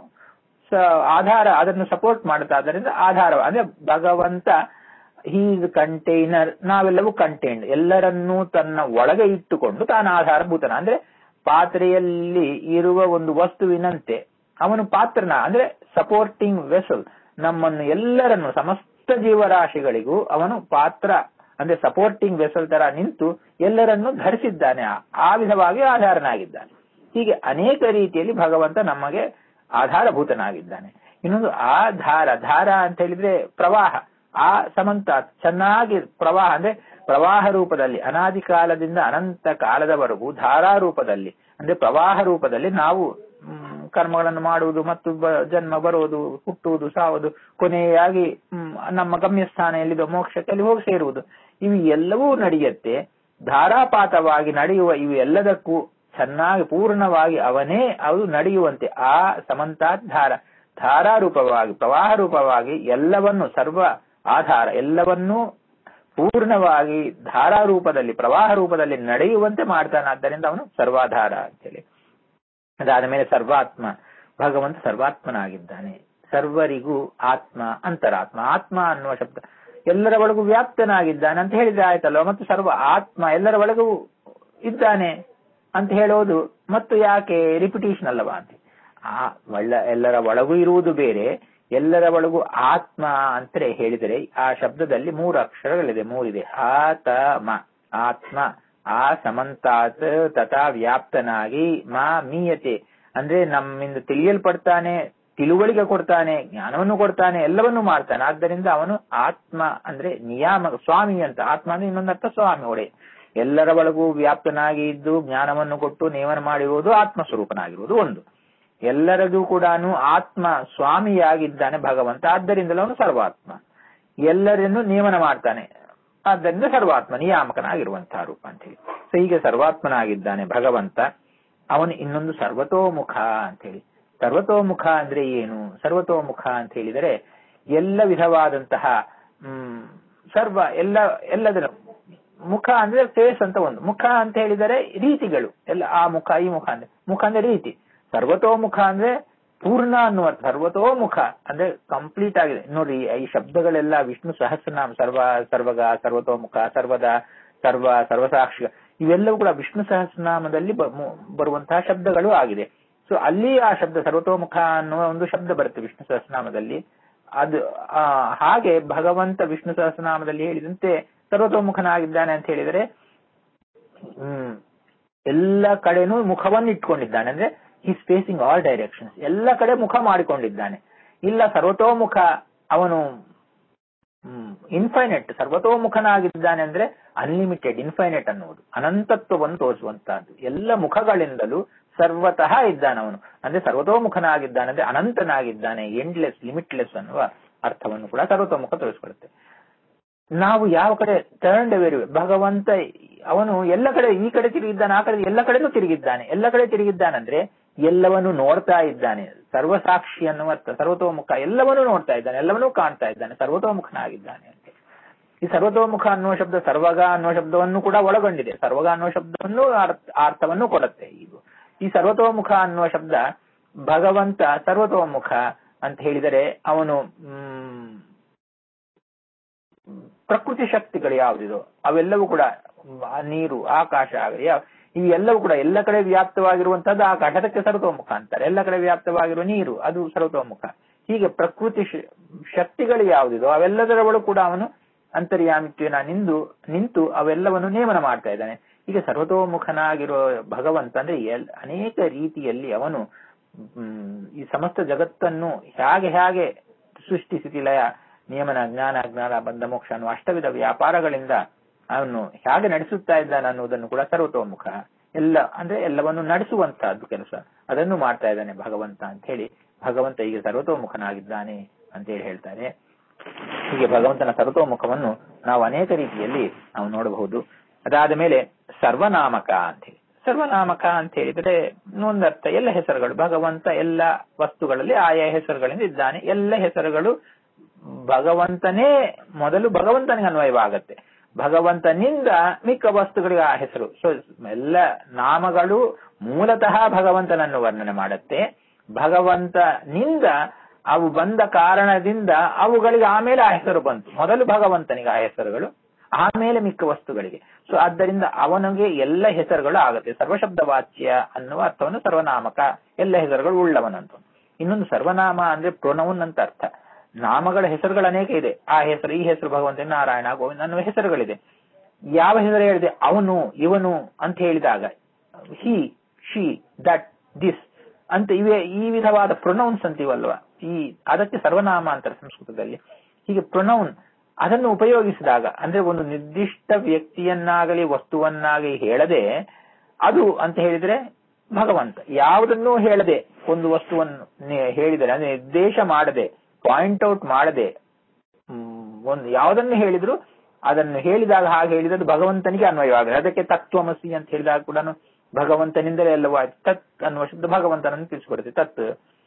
ಆಧಾರ ಅದನ್ನು ಸಪೋರ್ಟ್ ಮಾಡುತ್ತಾ ಆದ್ದರಿಂದ ಆಧಾರ ಅಂದ್ರೆ ಭಗವಂತ ಹೀಸ್ ಕಂಟೈನರ್ ನಾವೆಲ್ಲವೂ ಕಂಟೈನ್ಡ್ ಎಲ್ಲರನ್ನೂ ತನ್ನ ಒಳಗೆ ಇಟ್ಟುಕೊಂಡು ತಾನು ಆಧಾರಭೂತನ ಅಂದ್ರೆ ಪಾತ್ರೆಯಲ್ಲಿ ಇರುವ ಒಂದು ವಸ್ತುವಿನಂತೆ ಅವನು ಪಾತ್ರನ ಅಂದ್ರೆ ಸಪೋರ್ಟಿಂಗ್ ವೆಸಲ್ ನಮ್ಮನ್ನು ಎಲ್ಲರನ್ನು ಸಮಸ್ತ ಜೀವರಾಶಿಗಳಿಗೂ ಅವನು ಪಾತ್ರ ಅಂದ್ರೆ ಸಪೋರ್ಟಿಂಗ್ ವೆಸಲ್ ತರ ನಿಂತು ಎಲ್ಲರನ್ನು ಧರಿಸಿದ್ದಾನೆ ಆ ವಿಧವಾಗಿ ಆಧಾರನಾಗಿದ್ದಾನೆ ಹೀಗೆ ಅನೇಕ ರೀತಿಯಲ್ಲಿ ಭಗವಂತ ನಮಗೆ ಆಧಾರಭೂತನಾಗಿದ್ದಾನೆ ಇನ್ನೊಂದು ಆಧಾರ ಧಾರ ಅಂತ ಹೇಳಿದ್ರೆ ಪ್ರವಾಹ ಆ ಸಮಂತ ಚೆನ್ನಾಗಿ ಪ್ರವಾಹ ಅಂದ್ರೆ ಪ್ರವಾಹ ರೂಪದಲ್ಲಿ ಅನಾದಿ ಕಾಲದಿಂದ ಅನಂತ ಕಾಲದವರೆಗೂ ಧಾರಾ ರೂಪದಲ್ಲಿ ಅಂದ್ರೆ ಪ್ರವಾಹ ರೂಪದಲ್ಲಿ ನಾವು ಕರ್ಮಗಳನ್ನು ಮಾಡುವುದು ಮತ್ತು ಜನ್ಮ ಬರುವುದು ಹುಟ್ಟುವುದು ಸಾವುದು ಕೊನೆಯಾಗಿ ನಮ್ಮ ಗಮ್ಯಸ್ಥಾನ ಎಲ್ಲಿದೋ ಮೋಕ್ಷಕ್ಕೆ ಅಲ್ಲಿ ಹೋಗಿ ಸೇರುವುದು ಇವು ಎಲ್ಲವೂ ನಡೆಯುತ್ತೆ ಧಾರಾಪಾತವಾಗಿ ನಡೆಯುವ ಇವು ಎಲ್ಲದಕ್ಕೂ ಚೆನ್ನಾಗಿ ಪೂರ್ಣವಾಗಿ ಅವನೇ ಅದು ನಡೆಯುವಂತೆ ಆ ಸಮಂತಾತ್ ಧಾರ ಧಾರಾರೂಪವಾಗಿ ಪ್ರವಾಹ ರೂಪವಾಗಿ ಎಲ್ಲವನ್ನು ಸರ್ವ ಆಧಾರ ಎಲ್ಲವನ್ನೂ ಪೂರ್ಣವಾಗಿ ಧಾರಾರೂಪದಲ್ಲಿ ಪ್ರವಾಹ ರೂಪದಲ್ಲಿ ನಡೆಯುವಂತೆ ಮಾಡ್ತಾನಾದ್ದರಿಂದ ಅವನು ಸರ್ವಾಧಾರ ಅಂತೇಳಿ ಅದಾದ ಮೇಲೆ ಸರ್ವಾತ್ಮ ಭಗವಂತ ಸರ್ವಾತ್ಮನಾಗಿದ್ದಾನೆ ಸರ್ವರಿಗೂ ಆತ್ಮ ಅಂತರಾತ್ಮ ಆತ್ಮ ಅನ್ನುವ ಶಬ್ದ ಎಲ್ಲರ ಒಳಗೂ ವ್ಯಾಪ್ತನಾಗಿದ್ದಾನೆ ಅಂತ ಹೇಳಿದ್ರೆ ಆಯ್ತಲ್ವ ಮತ್ತು ಸರ್ವ ಆತ್ಮ ಎಲ್ಲರ ಒಳಗೂ ಇದ್ದಾನೆ ಅಂತ ಹೇಳೋದು ಮತ್ತು ಯಾಕೆ ರಿಪಿಟೇಷನ್ ಅಲ್ಲವಾ ಅಂತ ಆ ಒಳ್ಳ ಎಲ್ಲರ ಒಳಗೂ ಇರುವುದು ಬೇರೆ ಎಲ್ಲರ ಒಳಗೂ ಆತ್ಮ ಅಂತ ಹೇಳಿದರೆ ಆ ಶಬ್ದದಲ್ಲಿ ಮೂರು ಅಕ್ಷರಗಳಿದೆ ಮೂರಿದೆ ಆ ತ ಮ ಆತ್ಮ ಆ ಸಮಂತಾತ್ ತಥಾ ವ್ಯಾಪ್ತನಾಗಿ ಮಾ ಮೀಯತೆ ಅಂದ್ರೆ ನಮ್ಮಿಂದ ತಿಳಿಯಲ್ಪಡ್ತಾನೆ ತಿಳುವಳಿಕೆ ಕೊಡ್ತಾನೆ ಜ್ಞಾನವನ್ನು ಕೊಡ್ತಾನೆ ಎಲ್ಲವನ್ನೂ ಮಾಡ್ತಾನೆ ಆದ್ದರಿಂದ ಅವನು ಆತ್ಮ ಅಂದ್ರೆ ನಿಯಾಮಕ ಸ್ವಾಮಿ ಅಂತ ಆತ್ಮ ಅಂದ್ರೆ ಇನ್ನೊಂದರ್ಥ ಸ್ವಾಮಿ ಒಡೆ ಎಲ್ಲರ ಒಳಗೂ ವ್ಯಾಪ್ತನಾಗಿ ಇದ್ದು ಜ್ಞಾನವನ್ನು ಕೊಟ್ಟು ನೇಮನ ಮಾಡಿರುವುದು ಆತ್ಮ ಸ್ವರೂಪನಾಗಿರುವುದು ಒಂದು ಎಲ್ಲರಿಗೂ ಕೂಡ ಆತ್ಮ ಸ್ವಾಮಿಯಾಗಿದ್ದಾನೆ ಭಗವಂತ ಆದ್ದರಿಂದಲೇ ಅವನು ಸರ್ವಾತ್ಮ ಎಲ್ಲರನ್ನು ನೇಮನ ಮಾಡ್ತಾನೆ ಆದ್ದರಿಂದ ಸರ್ವಾತ್ಮ ನಿಯಾಮಕನಾಗಿರುವಂತಹ ರೂಪ ಅಂತ ಹೇಳಿ ಸೊ ಹೀಗೆ ಸರ್ವಾತ್ಮನಾಗಿದ್ದಾನೆ ಭಗವಂತ ಅವನು ಇನ್ನೊಂದು ಸರ್ವತೋಮುಖ ಅಂತ ಹೇಳಿ ಸರ್ವತೋಮುಖ ಅಂದ್ರೆ ಏನು ಸರ್ವತೋಮುಖ ಅಂತ ಹೇಳಿದರೆ ಎಲ್ಲ ವಿಧವಾದಂತಹ ಹ್ಮ್ ಸರ್ವ ಎಲ್ಲ ಎಲ್ಲದರ ಮುಖ ಅಂದ್ರೆ ಫೇಸ್ ಅಂತ ಒಂದು ಮುಖ ಅಂತ ಹೇಳಿದರೆ ರೀತಿಗಳು ಎಲ್ಲ ಆ ಮುಖ ಈ ಮುಖ ಅಂದ್ರೆ ಮುಖ ಅಂದ್ರೆ ರೀತಿ ಸರ್ವತೋಮುಖ ಅಂದ್ರೆ ಪೂರ್ಣ ಅನ್ನುವ ಸರ್ವತೋಮುಖ ಅಂದ್ರೆ ಕಂಪ್ಲೀಟ್ ಆಗಿದೆ ನೋಡ್ರಿ ಈ ಶಬ್ದಗಳೆಲ್ಲ ವಿಷ್ಣು ಸಹಸ್ರನಾಮ ಸರ್ವ ಸರ್ವಗ ಸರ್ವತೋಮುಖ ಸರ್ವದ ಸರ್ವ ಸರ್ವಸಾಕ್ಷಿ ಇವೆಲ್ಲವೂ ಕೂಡ ವಿಷ್ಣು ಸಹಸ್ರನಾಮದಲ್ಲಿ ಬರುವಂತಹ ಶಬ್ದಗಳು ಆಗಿದೆ ಸೊ ಅಲ್ಲಿ ಆ ಶಬ್ದ ಸರ್ವತೋಮುಖ ಅನ್ನುವ ಒಂದು ಶಬ್ದ ಬರುತ್ತೆ ವಿಷ್ಣು ಸಹಸ್ರನಾಮದಲ್ಲಿ ಅದು ಆ ಹಾಗೆ ಭಗವಂತ ವಿಷ್ಣು ಸಹಸ್ರನಾಮದಲ್ಲಿ ಹೇಳಿದಂತೆ ಸರ್ವತೋಮುಖನಾಗಿದ್ದಾನೆ ಅಂತ ಹೇಳಿದರೆ ಹ್ಮ್ ಎಲ್ಲ ಕಡೆನೂ ಮುಖವನ್ನು ಇಟ್ಕೊಂಡಿದ್ದಾನೆ ಅಂದ್ರೆ ಹಿಸ್ ಫೇಸಿಂಗ್ ಆಲ್ ಡೈರೆಕ್ಷನ್ಸ್ ಎಲ್ಲ ಕಡೆ ಮುಖ ಮಾಡಿಕೊಂಡಿದ್ದಾನೆ ಇಲ್ಲ ಸರ್ವತೋಮುಖ ಅವನು ಇನ್ಫೈನೆಟ್ ಸರ್ವತೋಮುಖನಾಗಿದ್ದಾನೆ ಅಂದ್ರೆ ಅನ್ಲಿಮಿಟೆಡ್ ಇನ್ಫೈನೆಟ್ ಅನ್ನುವುದು ಅನಂತತ್ವವನ್ನು ತೋರಿಸುವಂತಹದ್ದು ಎಲ್ಲ ಮುಖಗಳಿಂದಲೂ ಸರ್ವತಃ ಇದ್ದಾನೆ ಅವನು ಅಂದ್ರೆ ಸರ್ವತೋಮುಖನಾಗಿದ್ದಾನೆ ಅಂದ್ರೆ ಅನಂತನಾಗಿದ್ದಾನೆ ಎಂಡ್ಲೆಸ್ ಲಿಮಿಟ್ಲೆಸ್ ಅನ್ನುವ ಅರ್ಥವನ್ನು ಕೂಡ ಸರ್ವತೋಮುಖ ತೋರಿಸ್ಕೊಡುತ್ತೆ ನಾವು ಯಾವ ಕಡೆ ಟರ್ನ್ ಅವೇರಿ ಭಗವಂತ ಅವನು ಎಲ್ಲ ಕಡೆ ಈ ಕಡೆ ತಿರುಗಿದ್ದಾನೆ ಆ ಕಡೆ ಎಲ್ಲ ಕಡೆನೂ ತಿರುಗಿದ್ದಾನೆ ಎಲ್ಲ ಕಡೆ ತಿರುಗಿದ್ದಾನಂದ್ರೆ ಎಲ್ಲವನ್ನೂ ನೋಡ್ತಾ ಇದ್ದಾನೆ ಸರ್ವಸಾಕ್ಷಿ ಅನ್ನುವ ಸರ್ವತೋಮುಖ ಎಲ್ಲವನ್ನೂ ನೋಡ್ತಾ ಇದ್ದಾನೆ ಎಲ್ಲವನ್ನೂ ಕಾಣ್ತಾ ಇದ್ದಾನೆ ಸರ್ವತೋಮುಖನಾಗಿದ್ದಾನೆ ಅಂತ ಈ ಸರ್ವತೋಮುಖ ಅನ್ನುವ ಶಬ್ದ ಸರ್ವಗ ಅನ್ನುವ ಶಬ್ದವನ್ನು ಕೂಡ ಒಳಗೊಂಡಿದೆ ಸರ್ವಗ ಅನ್ನುವ ಶಬ್ದವನ್ನು ಅರ್ಥವನ್ನು ಕೊಡುತ್ತೆ ಇದು ಈ ಸರ್ವತೋಮುಖ ಅನ್ನುವ ಶಬ್ದ ಭಗವಂತ ಸರ್ವತೋಮುಖ ಅಂತ ಹೇಳಿದರೆ ಅವನು ಹ್ಮ್ ಪ್ರಕೃತಿ ಶಕ್ತಿಗಳು ಯಾವುದಿದೋ ಅವೆಲ್ಲವೂ ಕೂಡ ನೀರು ಆಕಾಶ ಆಗಲಿ ಇವೆಲ್ಲವೂ ಕೂಡ ಎಲ್ಲ ಕಡೆ ವ್ಯಾಪ್ತವಾಗಿರುವಂತಹದ್ದು ಆಕಾಶ ಅದಕ್ಕೆ ಸರ್ವತೋಮುಖ ಅಂತಾರೆ ಎಲ್ಲ ಕಡೆ ವ್ಯಾಪ್ತವಾಗಿರುವ ನೀರು ಅದು ಸರ್ವತೋಮುಖ ಹೀಗೆ ಪ್ರಕೃತಿ ಶಕ್ತಿಗಳು ಯಾವುದಿದೋ ಅವೆಲ್ಲದರ ಒಳಗೂ ಕೂಡ ಅವನು ಅಂತರ್ಯಾಮಿತ್ವನ ನಿಂದು ನಿಂತು ಅವೆಲ್ಲವನ್ನು ನೇಮನ ಮಾಡ್ತಾ ಇದ್ದಾನೆ ಈಗ ಸರ್ವತೋಮುಖನಾಗಿರೋ ಭಗವಂತ ಅಂದ್ರೆ ಎಲ್ ಅನೇಕ ರೀತಿಯಲ್ಲಿ ಅವನು ಈ ಸಮಸ್ತ ಜಗತ್ತನ್ನು ಹೇಗೆ ಹೇಗೆ ಸೃಷ್ಟಿಸಿತಿ ಲಯ ನಿಯಮನ ಜ್ಞಾನ ಜ್ಞಾನ ಬಂಧ ಮೋಕ್ಷ ಅನ್ನುವ ಅಷ್ಟವಿಧ ವ್ಯಾಪಾರಗಳಿಂದ ಅವನು ಹೇಗೆ ನಡೆಸುತ್ತಾ ಇದ್ದಾನೆ ಅನ್ನುವುದನ್ನು ಕೂಡ ಸರ್ವತೋಮುಖ ಎಲ್ಲ ಅಂದ್ರೆ ಎಲ್ಲವನ್ನು ನಡೆಸುವಂತಹದ್ದು ಕೆಲಸ ಅದನ್ನು ಮಾಡ್ತಾ ಇದ್ದಾನೆ ಭಗವಂತ ಅಂತ ಹೇಳಿ ಭಗವಂತ ಈಗ ಸರ್ವತೋಮುಖನಾಗಿದ್ದಾನೆ ಅಂತ ಹೇಳಿ ಹೇಳ್ತಾರೆ ಹೀಗೆ ಭಗವಂತನ ಸರ್ವತೋಮುಖವನ್ನು ನಾವು ಅನೇಕ ರೀತಿಯಲ್ಲಿ ನಾವು ನೋಡಬಹುದು ಅದಾದ ಮೇಲೆ ಸರ್ವನಾಮಕ ಅಂತ ಹೇಳಿ ಸರ್ವನಾಮಕ ಅಂತ ಹೇಳಿದ್ರೆ ಒಂದರ್ಥ ಎಲ್ಲ ಹೆಸರುಗಳು ಭಗವಂತ ಎಲ್ಲ ವಸ್ತುಗಳಲ್ಲಿ ಆಯಾ ಹೆಸರುಗಳಿಂದ ಇದ್ದಾನೆ ಎಲ್ಲ ಹೆಸರುಗಳು ಭಗವಂತನೇ ಮೊದಲು ಭಗವಂತನಿಗೆ ಅನ್ವಯವಾಗತ್ತೆ ಭಗವಂತನಿಂದ ಮಿಕ್ಕ ವಸ್ತುಗಳಿಗೆ ಆ ಹೆಸರು ಸೊ ಎಲ್ಲ ನಾಮಗಳು ಮೂಲತಃ ಭಗವಂತನನ್ನು ವರ್ಣನೆ ಮಾಡುತ್ತೆ ಭಗವಂತನಿಂದ ಅವು ಬಂದ ಕಾರಣದಿಂದ ಅವುಗಳಿಗೆ ಆಮೇಲೆ ಆ ಹೆಸರು ಬಂತು ಮೊದಲು ಭಗವಂತನಿಗೆ ಆ ಹೆಸರುಗಳು ಆಮೇಲೆ ಮಿಕ್ಕ ವಸ್ತುಗಳಿಗೆ ಸೊ ಆದ್ದರಿಂದ ಅವನಿಗೆ ಎಲ್ಲ ಹೆಸರುಗಳು ಆಗುತ್ತೆ ಸರ್ವಶಬ್ದ ವಾಚ್ಯ ಅನ್ನುವ ಅರ್ಥವನ್ನು ಸರ್ವನಾಮಕ ಎಲ್ಲ ಹೆಸರುಗಳು ಉಳ್ಳವನಂತ ಇನ್ನೊಂದು ಸರ್ವನಾಮ ಅಂದ್ರೆ ಪ್ರೊನೌನ್ ಅಂತ ಅರ್ಥ ನಾಮಗಳ ಹೆಸರುಗಳು ಅನೇಕ ಇದೆ ಆ ಹೆಸರು ಈ ಹೆಸರು ಭಗವಂತ ನಾರಾಯಣ ಗೋವಿಂದ ಅನ್ನುವ ಹೆಸರುಗಳಿದೆ ಯಾವ ಹೆಸರು ಹೇಳಿದೆ ಅವನು ಇವನು ಅಂತ ಹೇಳಿದಾಗ ಹಿ ಶಿ ದಟ್ ದಿಸ್ ಅಂತ ಇವೆ ಈ ವಿಧವಾದ ಪ್ರೊನೌನ್ಸ್ ಅಂತೀವಲ್ವಾ ಈ ಅದಕ್ಕೆ ಸರ್ವನಾಮ ಅಂತಾರೆ ಸಂಸ್ಕೃತದಲ್ಲಿ ಹೀಗೆ ಪ್ರೊನೌನ್ ಅದನ್ನು ಉಪಯೋಗಿಸಿದಾಗ ಅಂದ್ರೆ ಒಂದು ನಿರ್ದಿಷ್ಟ ವ್ಯಕ್ತಿಯನ್ನಾಗಲಿ ವಸ್ತುವನ್ನಾಗಲಿ ಹೇಳದೆ ಅದು ಅಂತ ಹೇಳಿದ್ರೆ ಭಗವಂತ ಯಾವುದನ್ನೂ ಹೇಳದೆ ಒಂದು ವಸ್ತುವನ್ನು ಹೇಳಿದರೆ ಅಂದ್ರೆ ನಿರ್ದೇಶ ಮಾಡದೆ ಪಾಯಿಂಟ್ ಔಟ್ ಮಾಡದೆ ಒಂದು ಯಾವುದನ್ನು ಹೇಳಿದ್ರು ಅದನ್ನು ಹೇಳಿದಾಗ ಹಾಗೆ ಹೇಳಿದದ್ದು ಭಗವಂತನಿಗೆ ಅನ್ವಯವಾಗಿದೆ ಅದಕ್ಕೆ ತತ್ವಮಸಿ ಅಂತ ಹೇಳಿದಾಗ ಕೂಡ ಭಗವಂತನಿಂದಲೇ ಎಲ್ಲವೂ ಆಯ್ತು ತತ್ ಅನ್ನುವ ಶಬ್ದ ಭಗವಂತನನ್ನು ತಿಳಿಸಿಕೊಡುತ್ತೆ ತತ್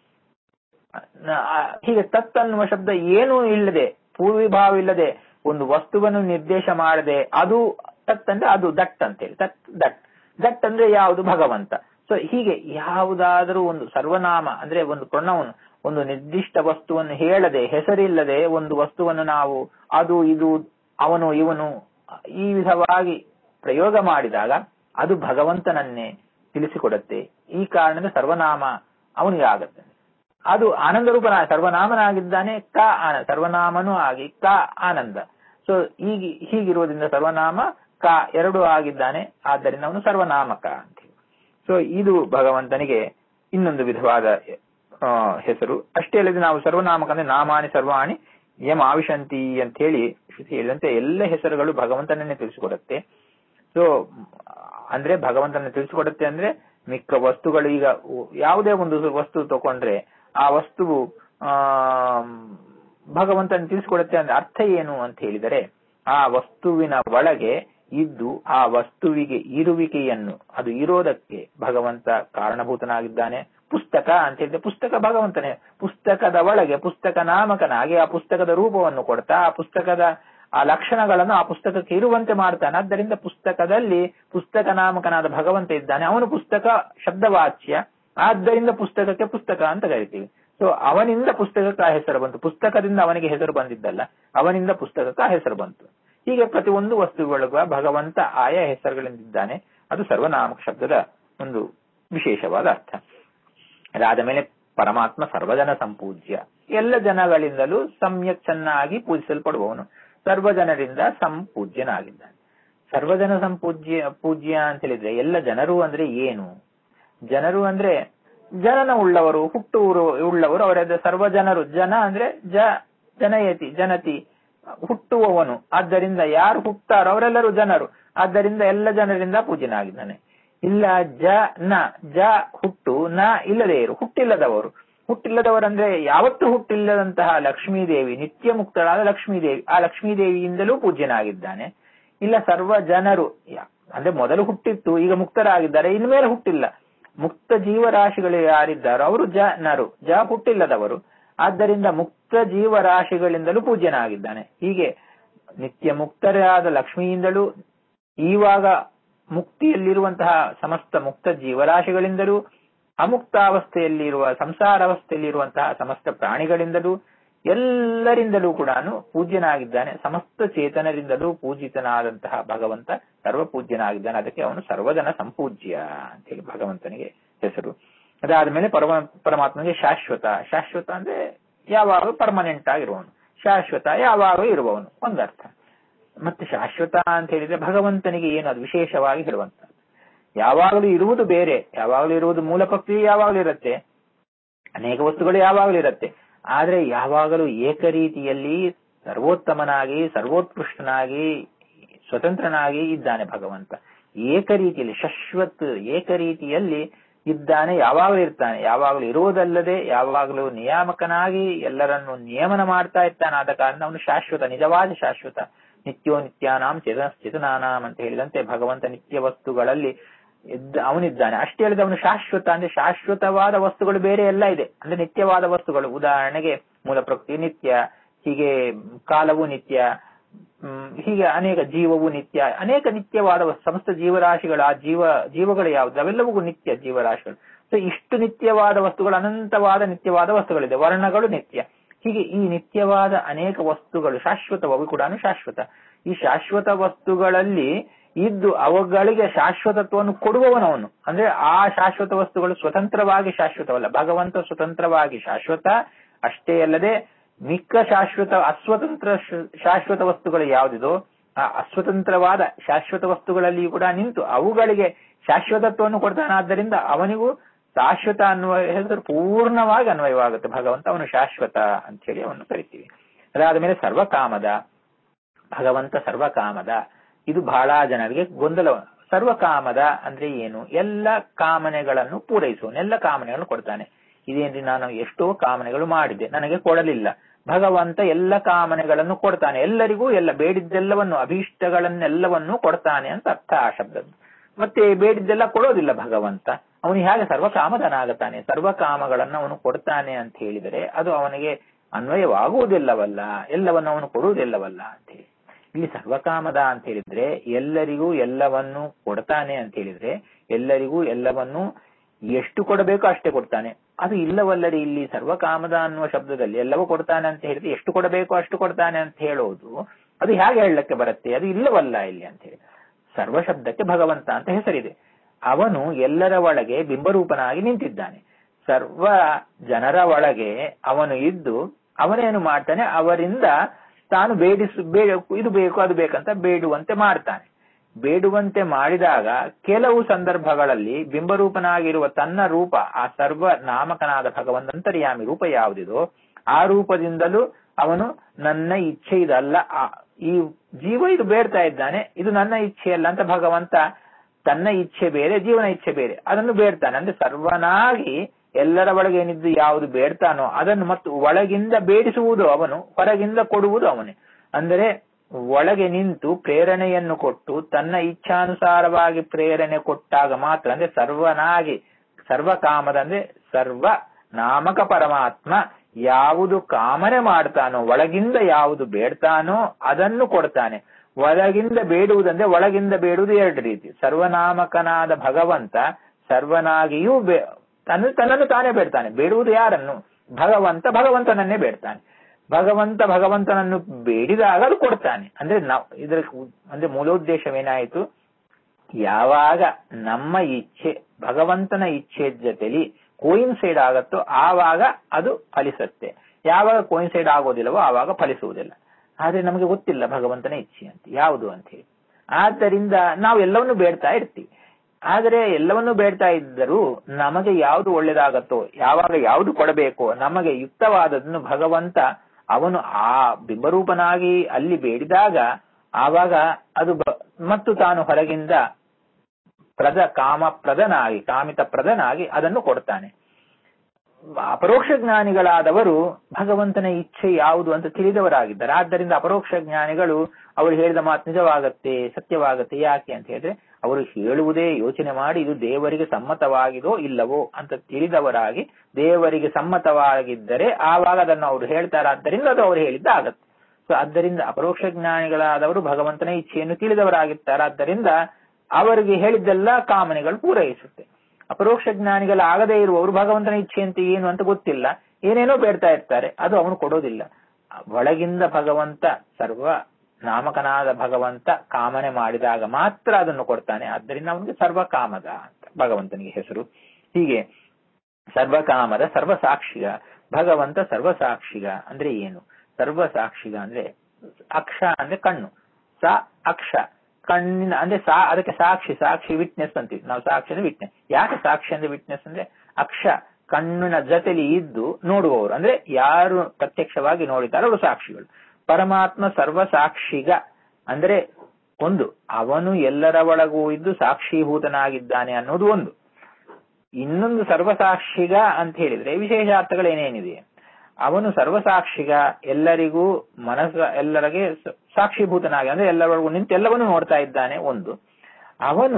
ಹೀಗೆ ತತ್ ಅನ್ನುವ ಶಬ್ದ ಏನೂ ಇಲ್ಲದೆ ಪೂರ್ವಿಭಾವ ಇಲ್ಲದೆ ಒಂದು ವಸ್ತುವನ್ನು ನಿರ್ದೇಶ ಮಾಡದೆ ಅದು ತತ್ ಅಂದ್ರೆ ಅದು ದಟ್ ಅಂತೇಳಿ ತತ್ ದಟ್ ದಟ್ ಅಂದ್ರೆ ಯಾವುದು ಭಗವಂತ ಸೊ ಹೀಗೆ ಯಾವುದಾದರೂ ಒಂದು ಸರ್ವನಾಮ ಅಂದ್ರೆ ಒಂದು ಪ್ರೊನೌನ್ ಒಂದು ನಿರ್ದಿಷ್ಟ ವಸ್ತುವನ್ನು ಹೇಳದೆ ಹೆಸರಿಲ್ಲದೆ ಒಂದು ವಸ್ತುವನ್ನು ನಾವು ಅದು ಇದು ಅವನು ಇವನು ಈ ವಿಧವಾಗಿ ಪ್ರಯೋಗ ಮಾಡಿದಾಗ ಅದು ಭಗವಂತನನ್ನೇ ತಿಳಿಸಿಕೊಡುತ್ತೆ ಈ ಕಾರಣದಿಂದ ಸರ್ವನಾಮ ಅವನಿಗೆ ಆಗುತ್ತೆ ಅದು ಆನಂದ ರೂಪನ ಸರ್ವನಾಮನಾಗಿದ್ದಾನೆ ಕ ಆನ ಸರ್ವನಾಮನೂ ಆಗಿ ಕ ಆನಂದ ಸೊ ಈಗ ಹೀಗಿರುವುದರಿಂದ ಸರ್ವನಾಮ ಕ ಎರಡು ಆಗಿದ್ದಾನೆ ಆದ್ದರಿಂದ ಅವನು ಸರ್ವನಾಮಕ ಅಂತ ಸೊ ಇದು ಭಗವಂತನಿಗೆ ಇನ್ನೊಂದು ವಿಧವಾದ ಆ, ಹೆಸರು ಅಷ್ಟೇ ಅಲ್ಲದೆ ನಾವು ಸರ್ವನಾಮಕ ಅಂದ್ರೆ ನಾಮಾನಿ ಸರ್ವಾಣಿ ಯಮ ಆವಿಶಂತಿ ಅಂತ ಹೇಳಿ ಶ್ರುತಿ ಹೇಳಿದಂತೆ ಎಲ್ಲ ಹೆಸರುಗಳು ಭಗವಂತನನ್ನೇ ತಿಳಿಸಿಕೊಡುತ್ತೆ ಸೊ ಅಂದ್ರೆ ಭಗವಂತನ ತಿಳಿಸಿಕೊಡುತ್ತೆ ಅಂದ್ರೆ ಮಿಕ್ಕ ವಸ್ತುಗಳು ಈಗ ಉ- ಯಾವುದೇ ಒಂದು ವಸ್ತು ತಗೊಂಡ್ರೆ ಆ ವಸ್ತುವು ಆ ಭಗವಂತನ ತಿಳಿಸಿಕೊಡುತ್ತೆ ಅಂದ್ರೆ ಅರ್ಥ ಏನು ಅಂತ ಹೇಳಿದರೆ ಆ ವಸ್ತುವಿನ ಒಳಗೆ ಇದ್ದು ಆ ವಸ್ತುವಿಗೆ ಇರುವಿಕೆಯನ್ನು ಅದು ಇರೋದಕ್ಕೆ ಭಗವಂತ ಕಾರಣಭೂತನಾಗಿದ್ದಾನೆ ಪುಸ್ತಕ ಅಂತ ಹೇಳಿದ್ರೆ ಪುಸ್ತಕ ಭಗವಂತನೇ ಪುಸ್ತಕದ ಒಳಗೆ ಪುಸ್ತಕ ನಾಮಕನಾಗಿ ಆ ಪುಸ್ತಕದ ರೂಪವನ್ನು ಕೊಡ್ತಾ ಆ ಪುಸ್ತಕದ ಆ ಲಕ್ಷಣಗಳನ್ನು ಆ ಪುಸ್ತಕಕ್ಕೆ ಇರುವಂತೆ ಮಾಡ್ತಾನೆ ಆದ್ದರಿಂದ ಪುಸ್ತಕದಲ್ಲಿ ಪುಸ್ತಕ ನಾಮಕನಾದ ಭಗವಂತ ಇದ್ದಾನೆ ಅವನು ಪುಸ್ತಕ ಶಬ್ದವಾಚ್ಯ ಆದ್ದರಿಂದ ಪುಸ್ತಕಕ್ಕೆ ಪುಸ್ತಕ ಅಂತ ಕರಿತೀವಿ ಸೊ ಅವನಿಂದ ಪುಸ್ತಕಕ್ಕೆ ಆ ಹೆಸರು ಬಂತು ಪುಸ್ತಕದಿಂದ ಅವನಿಗೆ ಹೆಸರು ಬಂದಿದ್ದಲ್ಲ ಅವನಿಂದ ಪುಸ್ತಕಕ್ಕೆ ಆ ಹೆಸರು ಬಂತು ಹೀಗೆ ಪ್ರತಿಯೊಂದು ವಸ್ತುಗಳಿಗೂ ಭಗವಂತ ಆಯಾ ಹೆಸರುಗಳಿಂದಿದ್ದಾನೆ ಅದು ಸರ್ವನಾಮಕ ಶಬ್ದದ ಒಂದು ವಿಶೇಷವಾದ ಅರ್ಥ ಅದಾದ ಮೇಲೆ ಪರಮಾತ್ಮ ಸರ್ವಜನ ಸಂಪೂಜ್ಯ ಎಲ್ಲ ಜನಗಳಿಂದಲೂ ಸಮ್ಯಕ್ ಚೆನ್ನಾಗಿ ಪೂಜಿಸಲ್ಪಡುವವನು ಸರ್ವಜನರಿಂದ ಸಂಪೂಜ್ಯನಾಗಿದ್ದಾನೆ ಸರ್ವಜನ ಸಂಪೂಜ್ಯ ಪೂಜ್ಯ ಅಂತ ಹೇಳಿದ್ರೆ ಎಲ್ಲ ಜನರು ಅಂದ್ರೆ ಏನು ಜನರು ಅಂದ್ರೆ ಜನನ ಉಳ್ಳವರು ಹುಟ್ಟುವರು ಉಳ್ಳವರು ಅವರ ಸರ್ವಜನರು ಜನ ಅಂದ್ರೆ ಜ ಜನಯತಿ ಜನತಿ ಹುಟ್ಟುವವನು ಆದ್ದರಿಂದ ಯಾರು ಹುಟ್ಟಾರೋ ಅವರೆಲ್ಲರೂ ಜನರು ಆದ್ದರಿಂದ ಎಲ್ಲ ಜನರಿಂದ ಪೂಜ್ಯನಾಗಿದ್ದಾನೆ ಇಲ್ಲ ಜ ನ ಜ ಹುಟ್ಟು ನ ಇಲ್ಲದೇ ಇರು ಹುಟ್ಟಿಲ್ಲದವರು ಹುಟ್ಟಿಲ್ಲದವರಂದ್ರೆ ಯಾವತ್ತೂ ಹುಟ್ಟಿಲ್ಲದಂತಹ ಲಕ್ಷ್ಮೀದೇವಿ ನಿತ್ಯ ಮುಕ್ತಳಾದ ಲಕ್ಷ್ಮೀದೇವಿ ಆ ಲಕ್ಷ್ಮೀದೇವಿಯಿಂದಲೂ ಪೂಜ್ಯನಾಗಿದ್ದಾನೆ ಇಲ್ಲ ಸರ್ವ ಜನರು ಯಾ- ಅಂದ್ರೆ ಮೊದಲು ಹುಟ್ಟಿತ್ತು ಈಗ ಮುಕ್ತರಾಗಿದ್ದಾರೆ ಇನ್ಮೇಲೆ ಹುಟ್ಟಿಲ್ಲ ಮುಕ್ತ ಜೀವರಾಶಿಗಳು ಯಾರಿದ್ದಾರೋ ಅವರು ಜನರು ಜ ಹುಟ್ಟಿಲ್ಲದವರು ಆದ್ದರಿಂದ ಮುಕ್ತ ಜೀವರಾಶಿಗಳಿಂದಲೂ ಪೂಜ್ಯನಾಗಿದ್ದಾನೆ ಹೀಗೆ ನಿತ್ಯ ಮುಕ್ತರಾದ ಲಕ್ಷ್ಮಿಯಿಂದಲೂ ಈವಾಗ ಮುಕ್ತಿಯಲ್ಲಿರುವಂತಹ ಸಮಸ್ತ ಮುಕ್ತ ಜೀವರಾಶಿಗಳಿಂದಲೂ ಅಮುಕ್ತಾವಸ್ಥೆಯಲ್ಲಿರುವ ಸಂಸಾರಾವಸ್ಥೆಯಲ್ಲಿರುವಂತಹ ಸಮಸ್ತ ಪ್ರಾಣಿಗಳಿಂದಲೂ ಎಲ್ಲರಿಂದಲೂ ಕೂಡ ಪೂಜ್ಯನಾಗಿದ್ದಾನೆ ಸಮಸ್ತ ಚೇತನರಿಂದಲೂ ಪೂಜಿತನಾದಂತಹ ಭಗವಂತ ಸರ್ವ ಪೂಜ್ಯನಾಗಿದ್ದಾನೆ ಅದಕ್ಕೆ ಅವನು ಸರ್ವಜನ ಸಂಪೂಜ್ಯ ಅಂತೇಳಿ ಭಗವಂತನಿಗೆ ಹೆಸರು ಅದಾದ್ಮೇಲೆ ಪರಮ ಪರಮಾತ್ಮನಿಗೆ ಶಾಶ್ವತ ಶಾಶ್ವತ ಅಂದ್ರೆ ಯಾವಾಗ ಪರ್ಮನೆಂಟ್ ಆಗಿರುವವನು ಶಾಶ್ವತ ಯಾವಾಗ ಇರುವವನು ಒಂದರ್ಥ ಮತ್ತೆ ಶಾಶ್ವತ ಅಂತ ಹೇಳಿದ್ರೆ ಭಗವಂತನಿಗೆ ಏನು ಅದು ವಿಶೇಷವಾಗಿ ಹೇಳುವಂತದ್ದು ಯಾವಾಗಲೂ ಇರುವುದು ಬೇರೆ ಯಾವಾಗಲೂ ಇರುವುದು ಮೂಲ ಪ್ರಕ್ರಿಯೆ ಯಾವಾಗಲೂ ಇರುತ್ತೆ ಅನೇಕ ವಸ್ತುಗಳು ಯಾವಾಗಲೂ ಇರುತ್ತೆ ಆದ್ರೆ ಯಾವಾಗಲೂ ಏಕರೀತಿಯಲ್ಲಿ ಸರ್ವೋತ್ತಮನಾಗಿ ಸರ್ವೋತ್ಕೃಷ್ಟನಾಗಿ ಸ್ವತಂತ್ರನಾಗಿ ಇದ್ದಾನೆ ಭಗವಂತ ಏಕರೀತಿಯಲ್ಲಿ ಶಶ್ವತ್ ಏಕರೀತಿಯಲ್ಲಿ ಇದ್ದಾನೆ ಯಾವಾಗಲೂ ಇರ್ತಾನೆ ಯಾವಾಗಲೂ ಇರುವುದಲ್ಲದೆ ಯಾವಾಗಲೂ ನಿಯಾಮಕನಾಗಿ ಎಲ್ಲರನ್ನು ನಿಯಮನ ಮಾಡ್ತಾ ಇರ್ತಾನೆ ಆದ ಕಾರಣ ಅವನು ಶಾಶ್ವತ ನಿಜವಾದ ಶಾಶ್ವತ ನಿತ್ಯೋ ನಿತ್ಯಾನಾಂ ಚೇತನ ಚೇತನಾನಾಂ ಅಂತ ಹೇಳಿದಂತೆ ಭಗವಂತ ನಿತ್ಯ ವಸ್ತುಗಳಲ್ಲಿ ಇದ್ದ ಅವನಿದ್ದಾನೆ ಅಷ್ಟೇ ಅಲ್ಲದೆ ಅವನು ಶಾಶ್ವತ ಅಂದ್ರೆ ಶಾಶ್ವತವಾದ ವಸ್ತುಗಳು ಬೇರೆ ಎಲ್ಲ ಇದೆ ಅಂದ್ರೆ ನಿತ್ಯವಾದ ವಸ್ತುಗಳು ಉದಾಹರಣೆಗೆ ಮೂಲ ಪ್ರಕೃತಿ ನಿತ್ಯ ಹೀಗೆ ಕಾಲವು ನಿತ್ಯ ಹ್ಮ್, ಹೀಗೆ ಅನೇಕ ಜೀವವು ನಿತ್ಯ ಅನೇಕ ನಿತ್ಯವಾದ ವಸ್ತು- ಸಮಸ್ತ ಜೀವರಾಶಿಗಳು ಆ ಜೀವ ಜೀವಗಳು ಯಾವುದು ಅವೆಲ್ಲವೂ ನಿತ್ಯ ಜೀವರಾಶಿಗಳು ಸೊ ಇಷ್ಟು ನಿತ್ಯವಾದ ವಸ್ತುಗಳು ಅನಂತವಾದ ನಿತ್ಯವಾದ ವಸ್ತುಗಳಿದೆ ವರ್ಣಗಳು ನಿತ್ಯ ಹೀಗೆ ಈ ನಿತ್ಯವಾದ ಅನೇಕ ವಸ್ತುಗಳು ಶಾಶ್ವತವವು ಕೂಡ ಶಾಶ್ವತ ಈ ಶಾಶ್ವತ ವಸ್ತುಗಳಲ್ಲಿ ಇದ್ದು ಅವುಗಳಿಗೆ ಶಾಶ್ವತತ್ವವನ್ನು ಕೊಡುವವನವನು ಅಂದ್ರೆ ಆ ಶಾಶ್ವತ ವಸ್ತುಗಳು ಸ್ವತಂತ್ರವಾಗಿ ಶಾಶ್ವತವಲ್ಲ ಭಗವಂತ ಸ್ವತಂತ್ರವಾಗಿ ಶಾಶ್ವತ ಅಷ್ಟೇ ಅಲ್ಲದೆ ಮಿಕ್ಕ ಶಾಶ್ವತ ಅಸ್ವತಂತ್ರ ಶ- ಶಾಶ್ವತ ವಸ್ತುಗಳು ಯಾವುದಿದೋ ಆ ಅಸ್ವತಂತ್ರವಾದ ಶಾಶ್ವತ ವಸ್ತುಗಳಲ್ಲಿ ಕೂಡ ನಿಂತು ಅವುಗಳಿಗೆ ಶಾಶ್ವತತ್ವವನ್ನು ಕೊಡ್ತಾನೆ ಆದ್ದರಿಂದ ಅವನಿಗೂ ಶಾಶ್ವತ ಅನ್ನುವ ಹೆಸರು ಪೂರ್ಣವಾಗಿ ಅನ್ವಯವಾಗುತ್ತೆ ಭಗವಂತ ಅವನು ಶಾಶ್ವತ ಅಂತ ಹೇಳಿ ಅವನು ಕರಿತೀವಿ ಅದಾದ ಮೇಲೆ ಸರ್ವಕಾಮದ ಭಗವಂತ ಸರ್ವಕಾಮದ ಇದು ಬಹಳ ಜನರಿಗೆ ಗೊಂದಲ ಸರ್ವಕಾಮದ ಅಂದ್ರೆ ಏನು ಎಲ್ಲ ಕಾಮನೆಗಳನ್ನು ಪೂರೈಸುವನು ಎಲ್ಲ ಕಾಮನೆಗಳನ್ನು ಕೊಡ್ತಾನೆ ಇದೇನ್ರಿ ನಾನು ಎಷ್ಟೋ ಕಾಮನೆಗಳು ಮಾಡಿದ್ದೆ ನನಗೆ ಕೊಡಲಿಲ್ಲ ಭಗವಂತ ಎಲ್ಲ ಕಾಮನೆಗಳನ್ನು ಕೊಡ್ತಾನೆ ಎಲ್ಲರಿಗೂ ಎಲ್ಲ ಬೇಡಿದ್ದೆಲ್ಲವನ್ನು ಅಭೀಷ್ಟಗಳನ್ನೆಲ್ಲವನ್ನು ಕೊಡ್ತಾನೆ ಅಂತ ಅರ್ಥ ಆ ಶಬ್ದದ್ದು ಮತ್ತೆ ಬೇಡಿದ್ದೆಲ್ಲ ಕೊಡೋದಿಲ್ಲ ಭಗವಂತ ಅವನು ಹೇಗೆ ಸರ್ವಕಾಮದನಾಗುತ್ತಾನೆ ಸರ್ವಕಾಮಗಳನ್ನು ಅವನು ಕೊಡ್ತಾನೆ ಅಂತ ಹೇಳಿದರೆ ಅದು ಅವನಿಗೆ ಅನ್ವಯವಾಗುವುದಿಲ್ಲವಲ್ಲ ಎಲ್ಲವನ್ನು ಅವನು ಕೊಡುವುದಿಲ್ಲವಲ್ಲ ಅಂತ ಹೇಳಿ ಇಲ್ಲಿ ಸರ್ವಕಾಮದ ಅಂತ ಹೇಳಿದ್ರೆ ಎಲ್ಲರಿಗೂ ಎಲ್ಲವನ್ನು ಕೊಡ್ತಾನೆ ಅಂತ ಹೇಳಿದ್ರೆ ಎಲ್ಲರಿಗೂ ಎಲ್ಲವನ್ನು ಎಷ್ಟು ಕೊಡಬೇಕೋ ಅಷ್ಟೇ ಕೊಡ್ತಾನೆ ಅದು ಇಲ್ಲವಲ್ಲರಿ ಇಲ್ಲಿ ಸರ್ವಕಾಮದ ಅನ್ನುವ ಶಬ್ದದಲ್ಲಿ ಎಲ್ಲವೂ ಕೊಡ್ತಾನೆ ಅಂತ ಹೇಳಿದ್ರೆ ಎಷ್ಟು ಕೊಡಬೇಕೋ ಅಷ್ಟು ಕೊಡ್ತಾನೆ ಅಂತ ಹೇಳೋದು ಅದು ಹೇಗೆ ಹೇಳಕ್ಕೆ ಬರುತ್ತೆ ಅದು ಇಲ್ಲವಲ್ಲ ಇಲ್ಲಿ ಅಂತ ಹೇಳಿ ಸರ್ವ ಶಬ್ದಕ್ಕೆ ಭಗವಂತ ಅಂತ ಹೆಸರಿದೆ ಅವನು ಎಲ್ಲರ ಒಳಗೆ ಬಿಂಬರೂಪನಾಗಿ ನಿಂತಿದ್ದಾನೆ ಸರ್ವ ಜನರ ಒಳಗೆ ಅವನು ಇದ್ದು ಅವನೇನು ಮಾಡ್ತಾನೆ ಅವರಿಂದ ತಾನು ಬೇಡಿಸು ಬೇಡ ಇದು ಬೇಕು ಅದು ಬೇಕಂತ ಬೇಡುವಂತೆ ಮಾಡ್ತಾನೆ ಬೇಡುವಂತೆ ಮಾಡಿದಾಗ ಕೆಲವು ಸಂದರ್ಭಗಳಲ್ಲಿ ಬಿಂಬರೂಪನಾಗಿರುವ ತನ್ನ ರೂಪ ಆ ಸರ್ವ ನಾಮಕನಾದ ಭಗವಂತಂತರ್ಯಾಮಿ ರೂಪ ಯಾವುದಿದೋ ಆ ರೂಪದಿಂದಲೂ ಅವನು ನನ್ನ ಇಚ್ಛೆ ಇದಲ್ಲ ಆ- ಈ ಜೀವ ಇದು ಬೇಡ್ತಾ ಇದ್ದಾನೆ ಇದು ನನ್ನ ಇಚ್ಛೆ ಅಲ್ಲ ಅಂತ ಭಗವಂತ ತನ್ನ ಇಚ್ಛೆ ಬೇರೆ ಜೀವನ ಇಚ್ಛೆ ಬೇರೆ ಅದನ್ನು ಬೇಡ್ತಾನೆ ಅಂದ್ರೆ ಸರ್ವನಾಗಿ ಎಲ್ಲರ ಒಳಗೆ ಏನಿದ್ದು ಯಾವುದು ಬೇಡ್ತಾನೋ ಅದನ್ನು ಮತ್ತು ಒಳಗಿಂದ ಬೇಡಿಸುವುದು ಅವನು ಹೊರಗಿಂದ ಕೊಡುವುದು ಅವನೇ ಅಂದರೆ ಒಳಗೆ ನಿಂತು ಪ್ರೇರಣೆಯನ್ನು ಕೊಟ್ಟು ತನ್ನ ಇಚ್ಛಾನುಸಾರವಾಗಿ ಪ್ರೇರಣೆ ಕೊಟ್ಟಾಗ ಮಾತ್ರ ಅಂದ್ರೆ ಸರ್ವನಾಗಿ ಸರ್ವಕಾಮದ ಅಂದ್ರೆ ಸರ್ವ ನಾಮಕ ಪರಮಾತ್ಮ ಯಾವುದು ಕಾಮನೆ ಮಾಡ್ತಾನೋ ಒಳಗಿಂದ ಯಾವುದು ಬೇಡ್ತಾನೋ ಅದನ್ನು ಕೊಡ್ತಾನೆ ಒಳಗಿಂದ ಬೇಡುವುದಂದ್ರೆ ಒಳಗಿಂದ ಬೇಡುವುದು ಎರಡು ರೀತಿ ಸರ್ವನಾಮಕನಾದ ಭಗವಂತ ಸರ್ವನಾಗಿಯೂ ಬೇ ತನ್ನ ತನ್ನನ್ನು ತಾನೇ ಬೇಡ್ತಾನೆ ಬೇಡುವುದು ಯಾರನ್ನು ಭಗವಂತ ಭಗವಂತನನ್ನೇ ಬೇಡ್ತಾನೆ ಭಗವಂತ ಭಗವಂತನನ್ನು ಬೇಡಿದಾಗ ಅದು ಕೊಡ್ತಾನೆ ಅಂದ್ರೆ ನಾವು ಇದರ ಅಂದ್ರೆ ಮೂಲೋದ್ದೇಶವೇನಾಯಿತು ಯಾವಾಗ ನಮ್ಮ ಇಚ್ಛೆ ಭಗವಂತನ ಇಚ್ಛೆ ಜೊತೆಲಿ ಕೋಯಿನ್ಸೈಡ್ ಆಗತ್ತೋ ಆವಾಗ ಅದು ಫಲಿಸುತ್ತೆ ಯಾವಾಗ ಕೋಯಿನ್ಸೈಡ್ ಆಗೋದಿಲ್ಲವೋ ಆವಾಗ ಫಲಿಸುವುದಿಲ್ಲ ಆದ್ರೆ ನಮಗೆ ಗೊತ್ತಿಲ್ಲ ಭಗವಂತನ ಇಚ್ಛೆ ಅಂತ ಯಾವುದು ಅಂತ ಹೇಳಿ ಆದ್ದರಿಂದ ನಾವು ಎಲ್ಲವನ್ನು ಬೇಡ್ತಾ ಇರ್ತೀವಿ ಆದರೆ ಎಲ್ಲವನ್ನೂ ಬೇಡ್ತಾ ಇದ್ದರೂ ನಮಗೆ ಯಾವುದು ಒಳ್ಳೇದಾಗತ್ತೋ ಯಾವಾಗ ಯಾವುದು ಕೊಡಬೇಕೋ ನಮಗೆ ಯುಕ್ತವಾದದನ್ನು ಭಗವಂತ ಅವನು ಆ ಬಿಂಬರೂಪನಾಗಿ ಅಲ್ಲಿ ಬೇಡಿದಾಗ ಆವಾಗ ಅದು ಬ- ಮತ್ತು ತಾನು ಹೊರಗಿಂದ ಪ್ರದ ಕಾಮ ಪ್ರದನಾಗಿ ಕಾಮಿತ ಪ್ರದನಾಗಿ ಅದನ್ನು ಕೊಡ್ತಾನೆ ಅಪರೋಕ್ಷ ಜ್ಞಾನಿಗಳಾದವರು ಭಗವಂತನ ಇಚ್ಛೆ ಯಾವುದು ಅಂತ ತಿಳಿದವರಾಗಿದ್ದಾರೆ ಆದ್ದರಿಂದ ಅಪರೋಕ್ಷ ಜ್ಞಾನಿಗಳು ಅವರು ಹೇಳಿದ ಮಾತು ನಿಜವಾಗತ್ತೆ ಸತ್ಯವಾಗತ್ತೆ ಯಾಕೆ ಅಂತ ಹೇಳಿದ್ರೆ ಅವರು ಹೇಳುವುದೇ ಯೋಚನೆ ಮಾಡಿ ಇದು ದೇವರಿಗೆ ಸಮ್ಮತವಾಗಿದೋ ಇಲ್ಲವೋ ಅಂತ ತಿಳಿದವರಾಗಿ ದೇವರಿಗೆ ಸಮ್ಮತವಾಗಿದ್ದರೆ ಆವಾಗ ಅದನ್ನು ಅವರು ಹೇಳ್ತಾರಾದ್ದರಿಂದ ಅದು ಅವರು ಹೇಳಿದ್ದ ಆಗತ್ತೆ ಸೊ ಆದ್ದರಿಂದ ಅಪರೋಕ್ಷ ಜ್ಞಾನಿಗಳಾದವರು ಭಗವಂತನ ಇಚ್ಛೆಯನ್ನು ತಿಳಿದವರಾಗಿರ್ತಾರಾದ್ದರಿಂದ ಅವರಿಗೆ ಹೇಳಿದ್ದೆಲ್ಲ ಕಾಮನೆಗಳು ಪೂರೈಸುತ್ತೆ ಅಪರೋಕ್ಷ ಜ್ಞಾನಿಗಳಾಗದೇ ಇರುವವರು ಭಗವಂತನ ಇಚ್ಛೆ ಅಂತ ಏನು ಅಂತ ಗೊತ್ತಿಲ್ಲ ಏನೇನೋ ಬೇಡ್ತಾ ಇರ್ತಾರೆ ಅದು ಅವನು ಕೊಡೋದಿಲ್ಲ ಒಳಗಿಂದ ಭಗವಂತ ಸರ್ವ ನಾಮಕನಾದ ಭಗವಂತ ಕಾಮನೆ ಮಾಡಿದಾಗ ಮಾತ್ರ ಅದನ್ನು ಕೊಡ್ತಾನೆ ಆದ್ದರಿಂದ ಅವನಿಗೆ ಸರ್ವಕಾಮದ ಅಂತ ಭಗವಂತನಿಗೆ ಹೆಸರು ಹೀಗೆ ಸರ್ವಕಾಮದ ಸರ್ವಸಾಕ್ಷಿಗ ಭಗವಂತ ಸರ್ವಸಾಕ್ಷಿಗ ಅಂದ್ರೆ ಏನು ಸರ್ವಸಾಕ್ಷಿಗ ಅಂದ್ರೆ ಅಕ್ಷ ಅಂದ್ರೆ ಕಣ್ಣು ಸಾ ಅಕ್ಷ ಕಣ್ಣಿನ ಅಂದ್ರೆ ಸಾ ಅದಕ್ಕೆ ಸಾಕ್ಷಿ ಸಾಕ್ಷಿ ವಿಟ್ನೆಸ್ ಅಂತೀವಿ ನಾವು ಸಾಕ್ಷಿ ಅಂದ್ರೆ ವಿಟ್ನೆಸ್ ಯಾಕೆ ಸಾಕ್ಷಿ ಅಂದ್ರೆ ವಿಟ್ನೆಸ್ ಅಂದ್ರೆ ಅಕ್ಷ ಕಣ್ಣಿನ ಜೊತೆಲಿ ಇದ್ದು ನೋಡುವವರು ಅಂದ್ರೆ ಯಾರು ಪ್ರತ್ಯಕ್ಷವಾಗಿ ನೋಡಿದಾರೋ ಅವರು ಸಾಕ್ಷಿಗಳು ಪರಮಾತ್ಮ ಸರ್ವಸಾಕ್ಷಿಗ ಅಂದ್ರೆ ಒಂದು ಅವನು ಎಲ್ಲರ ಒಳಗೂ ಇದ್ದು ಸಾಕ್ಷೀಭೂತನಾಗಿದ್ದಾನೆ ಅನ್ನೋದು ಒಂದು ಇನ್ನೊಂದು ಸರ್ವಸಾಕ್ಷಿಗ ಅಂತ ಹೇಳಿದ್ರೆ ವಿಶೇಷ ಅರ್ಥಗಳೇನೇನಿದೆ ಅವನು ಸರ್ವಸಾಕ್ಷಿಗ ಎಲ್ಲರಿಗೂ ಮನಸ್ಸ ಎಲ್ಲರಿಗೆ ಸ- ಸಾಕ್ಷೀಭೂತನಾಗಿ ಅಂದ್ರೆ ಎಲ್ಲರೊಳಗೂ ನಿಂತು ಎಲ್ಲವನ್ನೂ ನೋಡ್ತಾ ಇದ್ದಾನೆ ಒಂದು ಅವನು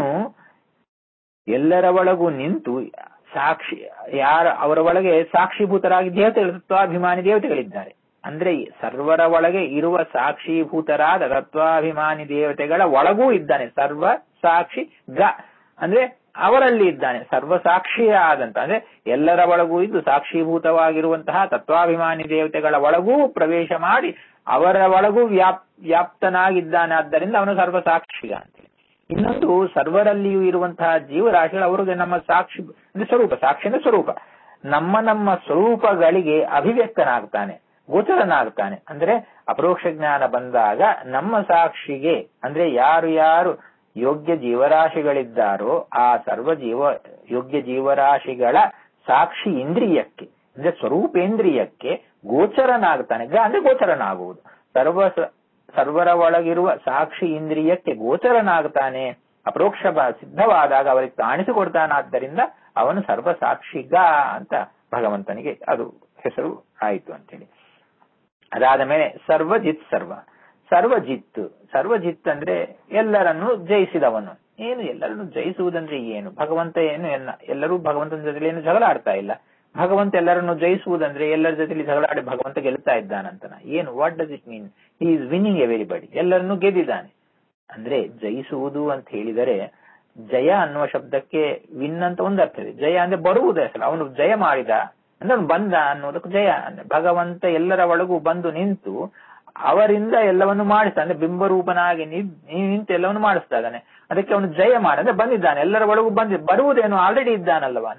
ಎಲ್ಲರ ಒಳಗೂ ನಿಂತು ಸಾಕ್ಷಿ ಯಾರ ಅವರ ಒಳಗೆ ಸಾಕ್ಷೀಭೂತರಾಗಿ ದೇವತೆಗಳು ತತ್ವಾಭಿಮಾನಿ ದೇವತೆಗಳಿದ್ದಾರೆ ಅಂದ್ರೆ ಸರ್ವರ ಒಳಗೆ ಇರುವ ಸಾಕ್ಷೀಭೂತರಾದ ತತ್ವಾಭಿಮಾನಿ ದೇವತೆಗಳ ಒಳಗೂ ಇದ್ದಾನೆ ಸರ್ವ ಸಾಕ್ಷಿ ಗ ಅಂದ್ರೆ ಅವರಲ್ಲಿ ಇದ್ದಾನೆ ಸರ್ವ ಸಾಕ್ಷಿಯಾದಂತ ಅಂದ್ರೆ ಎಲ್ಲರ ಒಳಗೂ ಇದ್ದು ಸಾಕ್ಷೀಭೂತವಾಗಿರುವಂತಹ ತತ್ವಾಭಿಮಾನಿ ದೇವತೆಗಳ ಒಳಗೂ ಪ್ರವೇಶ ಮಾಡಿ ಅವರ ಒಳಗೂ ವ್ಯಾಪ್ ವ್ಯಾಪ್ತನಾಗಿದ್ದಾನೆ ಆದ್ದರಿಂದ ಅವನು ಸರ್ವ ಸಾಕ್ಷಿಗ ಅಂತೇಳಿ ಇನ್ನೊಂದು ಸರ್ವರಲ್ಲಿಯೂ ಇರುವಂತಹ ಜೀವರಾಶಿಗಳು ಅವರಿಗೆ ನಮ್ಮ ಸಾಕ್ಷಿ ಅಂದ್ರೆ ಸ್ವರೂಪ ಸಾಕ್ಷಿ ಅಂದ್ರೆ ಸ್ವರೂಪ ನಮ್ಮ ನಮ್ಮ ಸ್ವರೂಪಗಳಿಗೆ ಅಭಿವ್ಯಕ್ತನಾಗ್ತಾನೆ ಗೋಚರನಾಗ್ತಾನೆ ಅಂದ್ರೆ ಅಪರೋಕ್ಷ ಜ್ಞಾನ ಬಂದಾಗ ನಮ್ಮ ಸಾಕ್ಷಿಗೆ ಅಂದ್ರೆ ಯಾರು ಯಾರು ಯೋಗ್ಯ ಜೀವರಾಶಿಗಳಿದ್ದಾರೋ ಆ ಸರ್ವ ಜೀವ ಯೋಗ್ಯ ಜೀವರಾಶಿಗಳ ಸಾಕ್ಷಿ ಇಂದ್ರಿಯಕ್ಕೆ ಅಂದ್ರೆ ಸ್ವರೂಪೇಂದ್ರಿಯಕ್ಕೆ ಗೋಚರನಾಗ್ತಾನೆ ಗ ಅಂದ್ರೆ ಗೋಚರನಾಗುವುದು ಸರ್ವ ಸರ್ವರ ಒಳಗಿರುವ ಸಾಕ್ಷಿ ಇಂದ್ರಿಯಕ್ಕೆ ಗೋಚರನಾಗ್ತಾನೆ ಅಪರೋಕ್ಷ ಬ- ಸಿದ್ಧವಾದಾಗ ಅವರಿಗೆ ಕಾಣಿಸಿಕೊಡ್ತಾನಾದ್ದರಿಂದ ಅವನು ಸರ್ವ ಸಾಕ್ಷಿಗ ಅಂತ ಭಗವಂತನಿಗೆ ಅದು ಹೆಸರು ಆಯಿತು ಅಂತೇಳಿ ಅದಾದ ಮೇಲೆ ಸರ್ವಜಿತ್ ಸರ್ವ ಸರ್ವಜಿತ್ ಸರ್ವಜಿತ್ ಅಂದ್ರೆ ಎಲ್ಲರನ್ನು ಜಯಿಸಿದವನು ಏನು ಎಲ್ಲರನ್ನು ಜಯಿಸುವುದಂದ್ರೆ ಏನು ಭಗವಂತ ಏನು ಎನ್ನ ಎಲ್ಲರೂ ಭಗವಂತನ ಜೊತೆಲಿ ಏನು ಜಗಳ ಆಡ್ತಾ ಇಲ್ಲ ಭಗವಂತ ಎಲ್ಲರನ್ನು ಜಯಿಸುವುದಂದ್ರೆ ಎಲ್ಲರ ಜೊತೆಲಿ ಜಗಳಾಡಿ ಭಗವಂತ ಗೆಲ್ತಾ ಇದ್ದಾನಂತನ ಏನು what does it mean he is winning everybody ಎಲ್ಲರನ್ನು ಗೆದ್ದಿದ್ದಾನೆ ಅಂದ್ರೆ ಜಯಿಸುವುದು ಅಂತ ಹೇಳಿದರೆ ಜಯ ಅನ್ನುವ ಶಬ್ದಕ್ಕೆ ವಿನ್ ಅಂತ ಒಂದು ಅರ್ಥ ಇದೆ ಜಯ ಅಂದ್ರೆ ಬರುವುದೇ ಅಸಲ ಅವನು ಜಯ ಮಾಡಿದ ಅಂದ್ರೆ ಅವನು ಬಂದ ಅನ್ನೋದಕ್ಕೆ ಜಯ ಅಂದ್ರೆ ಭಗವಂತ ಎಲ್ಲರ ಒಳಗೂ ಬಂದು ನಿಂತು ಅವರಿಂದ ಎಲ್ಲವನ್ನು ಮಾಡಿಸ್ತಾನೆ ಅಂದ್ರೆ ಬಿಂಬರೂಪನಾಗಿ ನಿದ್- ನಿಂತು ಎಲ್ಲವನ್ನು ಮಾಡಿಸ್ತಾ ಇದ್ದಾನೆ ಅದಕ್ಕೆ ಅವನು ಜಯ ಮಾಡ ಅಂದ್ರೆ ಬಂದಿದ್ದಾನೆ ಎಲ್ಲರ ಒಳಗೂ ಬಂದಿ ಬರುವುದೇನು ಆಲ್ರೆಡಿ ಇದ್ದಾನಲ್ವಾ ಅಂದ್ರೆ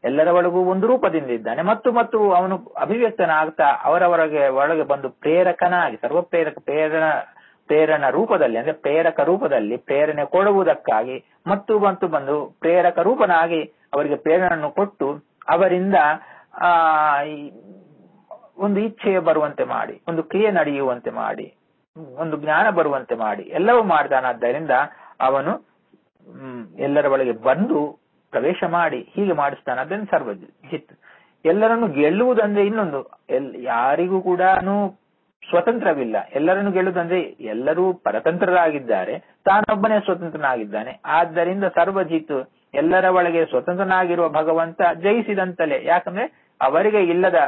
ಎಲ್ಲರ ಒಳಗೂ ಒಂದು ರೂಪದಿಂದ ಇದ್ದಾನೆ ಮತ್ತು ಮತ್ತು ಅವನು ಅಭಿವ್ಯಕ್ತನಾಗ್ತಾ ಅವರವರೆಗೆ ಒಳಗೆ ಬಂದು ಪ್ರೇರಕನಾಗಿ ಸರ್ವ ಪ್ರೇರಕ ಪ್ರೇರಣ ಪ್ರೇರಣ ರೂಪದಲ್ಲಿ ಅಂದ್ರೆ ಪ್ರೇರಕ ರೂಪದಲ್ಲಿ ಪ್ರೇರಣೆ ಕೊಡುವುದಕ್ಕಾಗಿ ಮತ್ತು ಮತ್ತು ಬಂದು ಪ್ರೇರಕ ರೂಪನಾಗಿ ಅವರಿಗೆ ಪ್ರೇರಣೆಯನ್ನು ಕೊಟ್ಟು ಅವರಿಂದ ಆ ಈ ಒಂದು ಇಚ್ಛೆ ಬರುವಂತೆ ಮಾಡಿ ಒಂದು ಕ್ರಿಯೆ ನಡೆಯುವಂತೆ ಮಾಡಿ ಒಂದು ಜ್ಞಾನ ಬರುವಂತೆ ಮಾಡಿ ಎಲ್ಲವೂ ಮಾಡ್ತಾನಾದ್ದರಿಂದ ಅವನು ಹ್ಮ್, ಎಲ್ಲರ ಒಳಗೆ ಬಂದು ಪ್ರವೇಶ ಮಾಡಿ ಹೀಗೆ ಮಾಡಿಸ್ತಾನೆ ಅದನ್ನು ಸರ್ವಜಿತ್ ಎಲ್ಲರನ್ನು ಗೆಲ್ಲುವುದಂದ್ರೆ ಇನ್ನೊಂದು ಎಲ್ ಯಾರಿಗೂ ಕೂಡ ಸ್ವತಂತ್ರವಿಲ್ಲ ಎಲ್ಲರನ್ನು ಗೆಲ್ಲುವುದಂದ್ರೆ ಎಲ್ಲರೂ ಪರತಂತ್ರರಾಗಿದ್ದಾರೆ ತಾನೊಬ್ಬನೇ ಸ್ವತಂತ್ರನಾಗಿದ್ದಾನೆ ಆದ್ದರಿಂದ ಸರ್ವಜಿತ್ ಎಲ್ಲರ ಒಳಗೆ ಸ್ವತಂತ್ರನಾಗಿರುವ ಭಗವಂತ ಜಯಿಸಿದಂತಲೇ ಯಾಕಂದ್ರೆ ಅವರಿಗೆ ಇಲ್ಲದ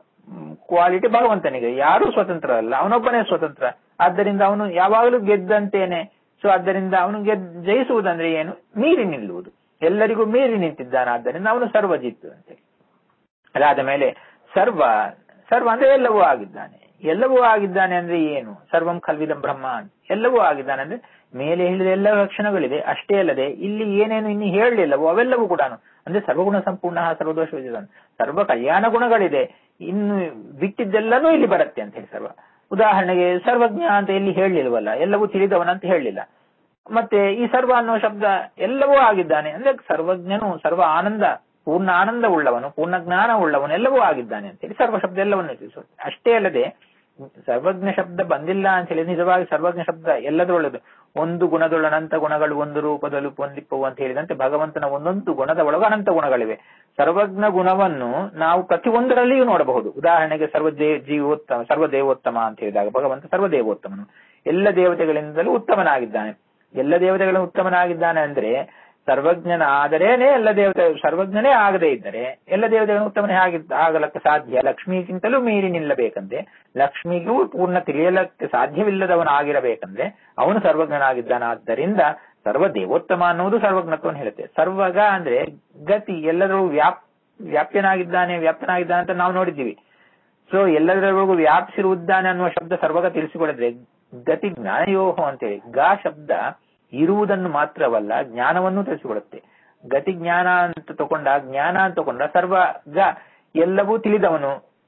ಕ್ವಾಲಿಟಿ ಭಗವಂತನಿಗೆ ಯಾರೂ ಸ್ವತಂತ್ರ ಅಲ್ಲ ಅವನೊಬ್ಬನೇ ಸ್ವತಂತ್ರ ಆದ್ದರಿಂದ ಅವನು ಯಾವಾಗಲೂ ಗೆದ್ದಂತೇನೆ ಸೊ ಆದ್ದರಿಂದ ಅವನು ಗೆದ್ ಜಯಿಸುವುದಂದ್ರೆ ಏನು ಮೀರಿ ನಿಲ್ಲುವುದು ಎಲ್ಲರಿಗೂ ಮೀರಿ ನಿಂತಿದ್ದಾನೆ ಆದ್ದರಿಂದ ಅವನು ಸರ್ವಜಿತ್ ಅಂತೇಳಿ ಅದಾದ ಮೇಲೆ ಸರ್ವ ಸರ್ವ ಅಂದ್ರೆ ಎಲ್ಲವೂ ಆಗಿದ್ದಾನೆ ಎಲ್ಲವೂ ಆಗಿದ್ದಾನೆ ಅಂದ್ರೆ ಏನು ಸರ್ವಂ ಖಲ್ವಿದಂ ಬ್ರಹ್ಮ ಅಂತ. ಎಲ್ಲವೂ ಆಗಿದ್ದಾನೆ ಅಂದ್ರೆ ಮೇಲೆ ಹೇಳಿದ ಎಲ್ಲ ಲಕ್ಷಣಗಳಿದೆ ಅಷ್ಟೇ ಅಲ್ಲದೆ ಇಲ್ಲಿ ಏನೇನು ಇನ್ನು ಹೇಳಲಿಲ್ಲವೋ ಅವೆಲ್ಲವೂ ಕೂಡ ಅಂದ್ರೆ ಸರ್ವಗುಣ ಸಂಪೂರ್ಣ ಸರ್ವದೋಷ ವಿಧಿದಾನ ಸರ್ವ ಕಲ್ಯಾಣ ಗುಣಗಳಿದೆ ಇನ್ನು ಬಿಟ್ಟಿದ್ದೆಲ್ಲನೂ ಇಲ್ಲಿ ಬರುತ್ತೆ ಅಂತ ಹೇಳಿ ಸರ್ವ ಉದಾಹರಣೆಗೆ ಸರ್ವಜ್ಞ ಅಂತ ಎಲ್ಲಿ ಹೇಳಲಿಲ್ವಲ್ಲ ಎಲ್ಲವೂ ತಿಳಿದವನ ಅಂತ ಹೇಳಲಿಲ್ಲ ಮತ್ತೆ ಈ ಸರ್ವ ಅನ್ನೋ ಶಬ್ದ ಎಲ್ಲವೂ ಆಗಿದ್ದಾನೆ ಅಂದ್ರೆ ಸರ್ವಜ್ಞನು ಸರ್ವ ಆನಂದ ಪೂರ್ಣ ಆನಂದ ಉಳ್ಳವನು ಪೂರ್ಣ ಜ್ಞಾನ ಉಳ್ಳವನು ಎಲ್ಲವೂ ಆಗಿದ್ದಾನೆ ಅಂತೇಳಿ ಸರ್ವ ಶಬ್ದ ಎಲ್ಲವನ್ನು ತಿಳಿಸುತ್ತೆ ಅಷ್ಟೇ ಅಲ್ಲದೆ ಸರ್ವಜ್ಞ ಶಬ್ದ ಬಂದಿಲ್ಲ ಅಂತ ಹೇಳಿ ನಿಜವಾಗಿ ಸರ್ವಜ್ಞ ಶಬ್ದ ಎಲ್ಲದರೊಳಗೆ ಒಂದು ಗುಣದೊಳ ಅನಂತ ಗುಣಗಳು ಒಂದು ರೂಪದಲ್ಲೂ ಹೊಂದಿಪ್ಪವು ಅಂತ ಹೇಳಿದಂತೆ ಭಗವಂತನ ಒಂದೊಂದು ಗುಣದ ಒಳಗೆ ಅನಂತ ಗುಣಗಳಿವೆ ಸರ್ವಜ್ಞ ಗುಣವನ್ನು ನಾವು ಪ್ರತಿಯೊಂದರಲ್ಲಿಯೂ ನೋಡಬಹುದು ಉದಾಹರಣೆಗೆ ಸರ್ವ ದೇ ಜೀವೋತ್ತಮ ಸರ್ವ ದೇವೋತ್ತಮ ಅಂತ ಹೇಳಿದಾಗ ಭಗವಂತ ಸರ್ವ ದೇವೋತ್ತಮನು ಎಲ್ಲ ದೇವತೆಗಳಿಂದಲೂ ಉತ್ತಮನಾಗಿದ್ದಾನೆ ಎಲ್ಲ ದೇವತೆಗಳು ಉತ್ತಮನಾಗಿದ್ದಾನೆ ಅಂದ್ರೆ ಸರ್ವಜ್ಞನಾದರೇನೆ ಎಲ್ಲ ದೇವತೆ ಸರ್ವಜ್ಞನೇ ಆಗದೇ ಇದ್ದರೆ ಎಲ್ಲ ದೇವತೆಗಳು ಉತ್ತಮನೇ ಆಗಿ ಆಗಲಕ್ಕೆ ಸಾಧ್ಯ ಲಕ್ಷ್ಮಿಗಿಂತಲೂ ಮೀರಿ ನಿಲ್ಲಬೇಕಂದ್ರೆ ಲಕ್ಷ್ಮಿಗೂ ಪೂರ್ಣ ತಿಳಿಯಲಕ್ಕೆ ಸಾಧ್ಯವಿಲ್ಲದವನಾಗಿರಬೇಕಂದ್ರೆ ಅವನು ಸರ್ವಜ್ಞನಾಗಿದ್ದಾನ ಆದ್ದರಿಂದ ಸರ್ವ ದೇವೋತ್ತಮ ಅನ್ನುವುದು ಸರ್ವಜ್ಞತ್ವವನ್ನು ಹೇಳುತ್ತೆ ಸರ್ವಗ ಅಂದ್ರೆ ಗತಿ ಎಲ್ಲರೂ ವ್ಯಾಪ್ ವ್ಯಾಪ್ಯನಾಗಿದ್ದಾನೆ ವ್ಯಾಪ್ತನಾಗಿದ್ದಾನೆ ಅಂತ ನಾವು ನೋಡಿದ್ದೀವಿ ಸೊ ಎಲ್ಲದರೊಳಗೂ ವ್ಯಾಪಿಸಿರುವುದಾನೆ ಅನ್ನುವ ಶಬ್ದ ಸರ್ವಗ ತಿಳಿಸಿಕೊಡಿದ್ರೆ ಗತಿ ಜ್ಞಾನಯೋಹ ಅಂತೇಳಿ ಗಾ ಶಬ್ದ ಇರುವುದನ್ನು ಮಾತ್ರವಲ್ಲ ಜ್ಞಾನವನ್ನು ತಿಳಿಸಿಕೊಡುತ್ತೆ ಗತಿ ಜ್ಞಾನ ಅಂತ ತಕೊಂಡ ಜ್ಞಾನ ಅಂತ ತಕೊಂಡ ಸರ್ವ ಗ ಎಲ್ಲವೂ ತಿಳಿದವನು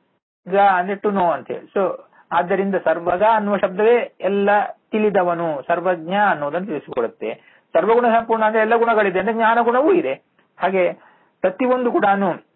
ಗ ಅಂದ್ರೆ ಟು ನೋ ಅಂತ ಹೇಳಿ ಸೊ ಆದ್ದರಿಂದ ಸರ್ವಗ ಅನ್ನುವ ಶಬ್ದವೇ ಎಲ್ಲ ತಿಳಿದವನು ಸರ್ವಜ್ಞ ಅನ್ನೋದನ್ನು ತಿಳಿಸಿಕೊಡುತ್ತೆ ಸರ್ವಗುಣ ಸಂಪೂರ್ಣ ಅಂದ್ರೆ ಎಲ್ಲ ಗುಣಗಳಿದೆ ಅಂದ್ರೆ ಜ್ಞಾನ ಗುಣವೂ ಇದೆ ಹಾಗೆ ಪ್ರತಿಯೊಂದು ಕೂಡ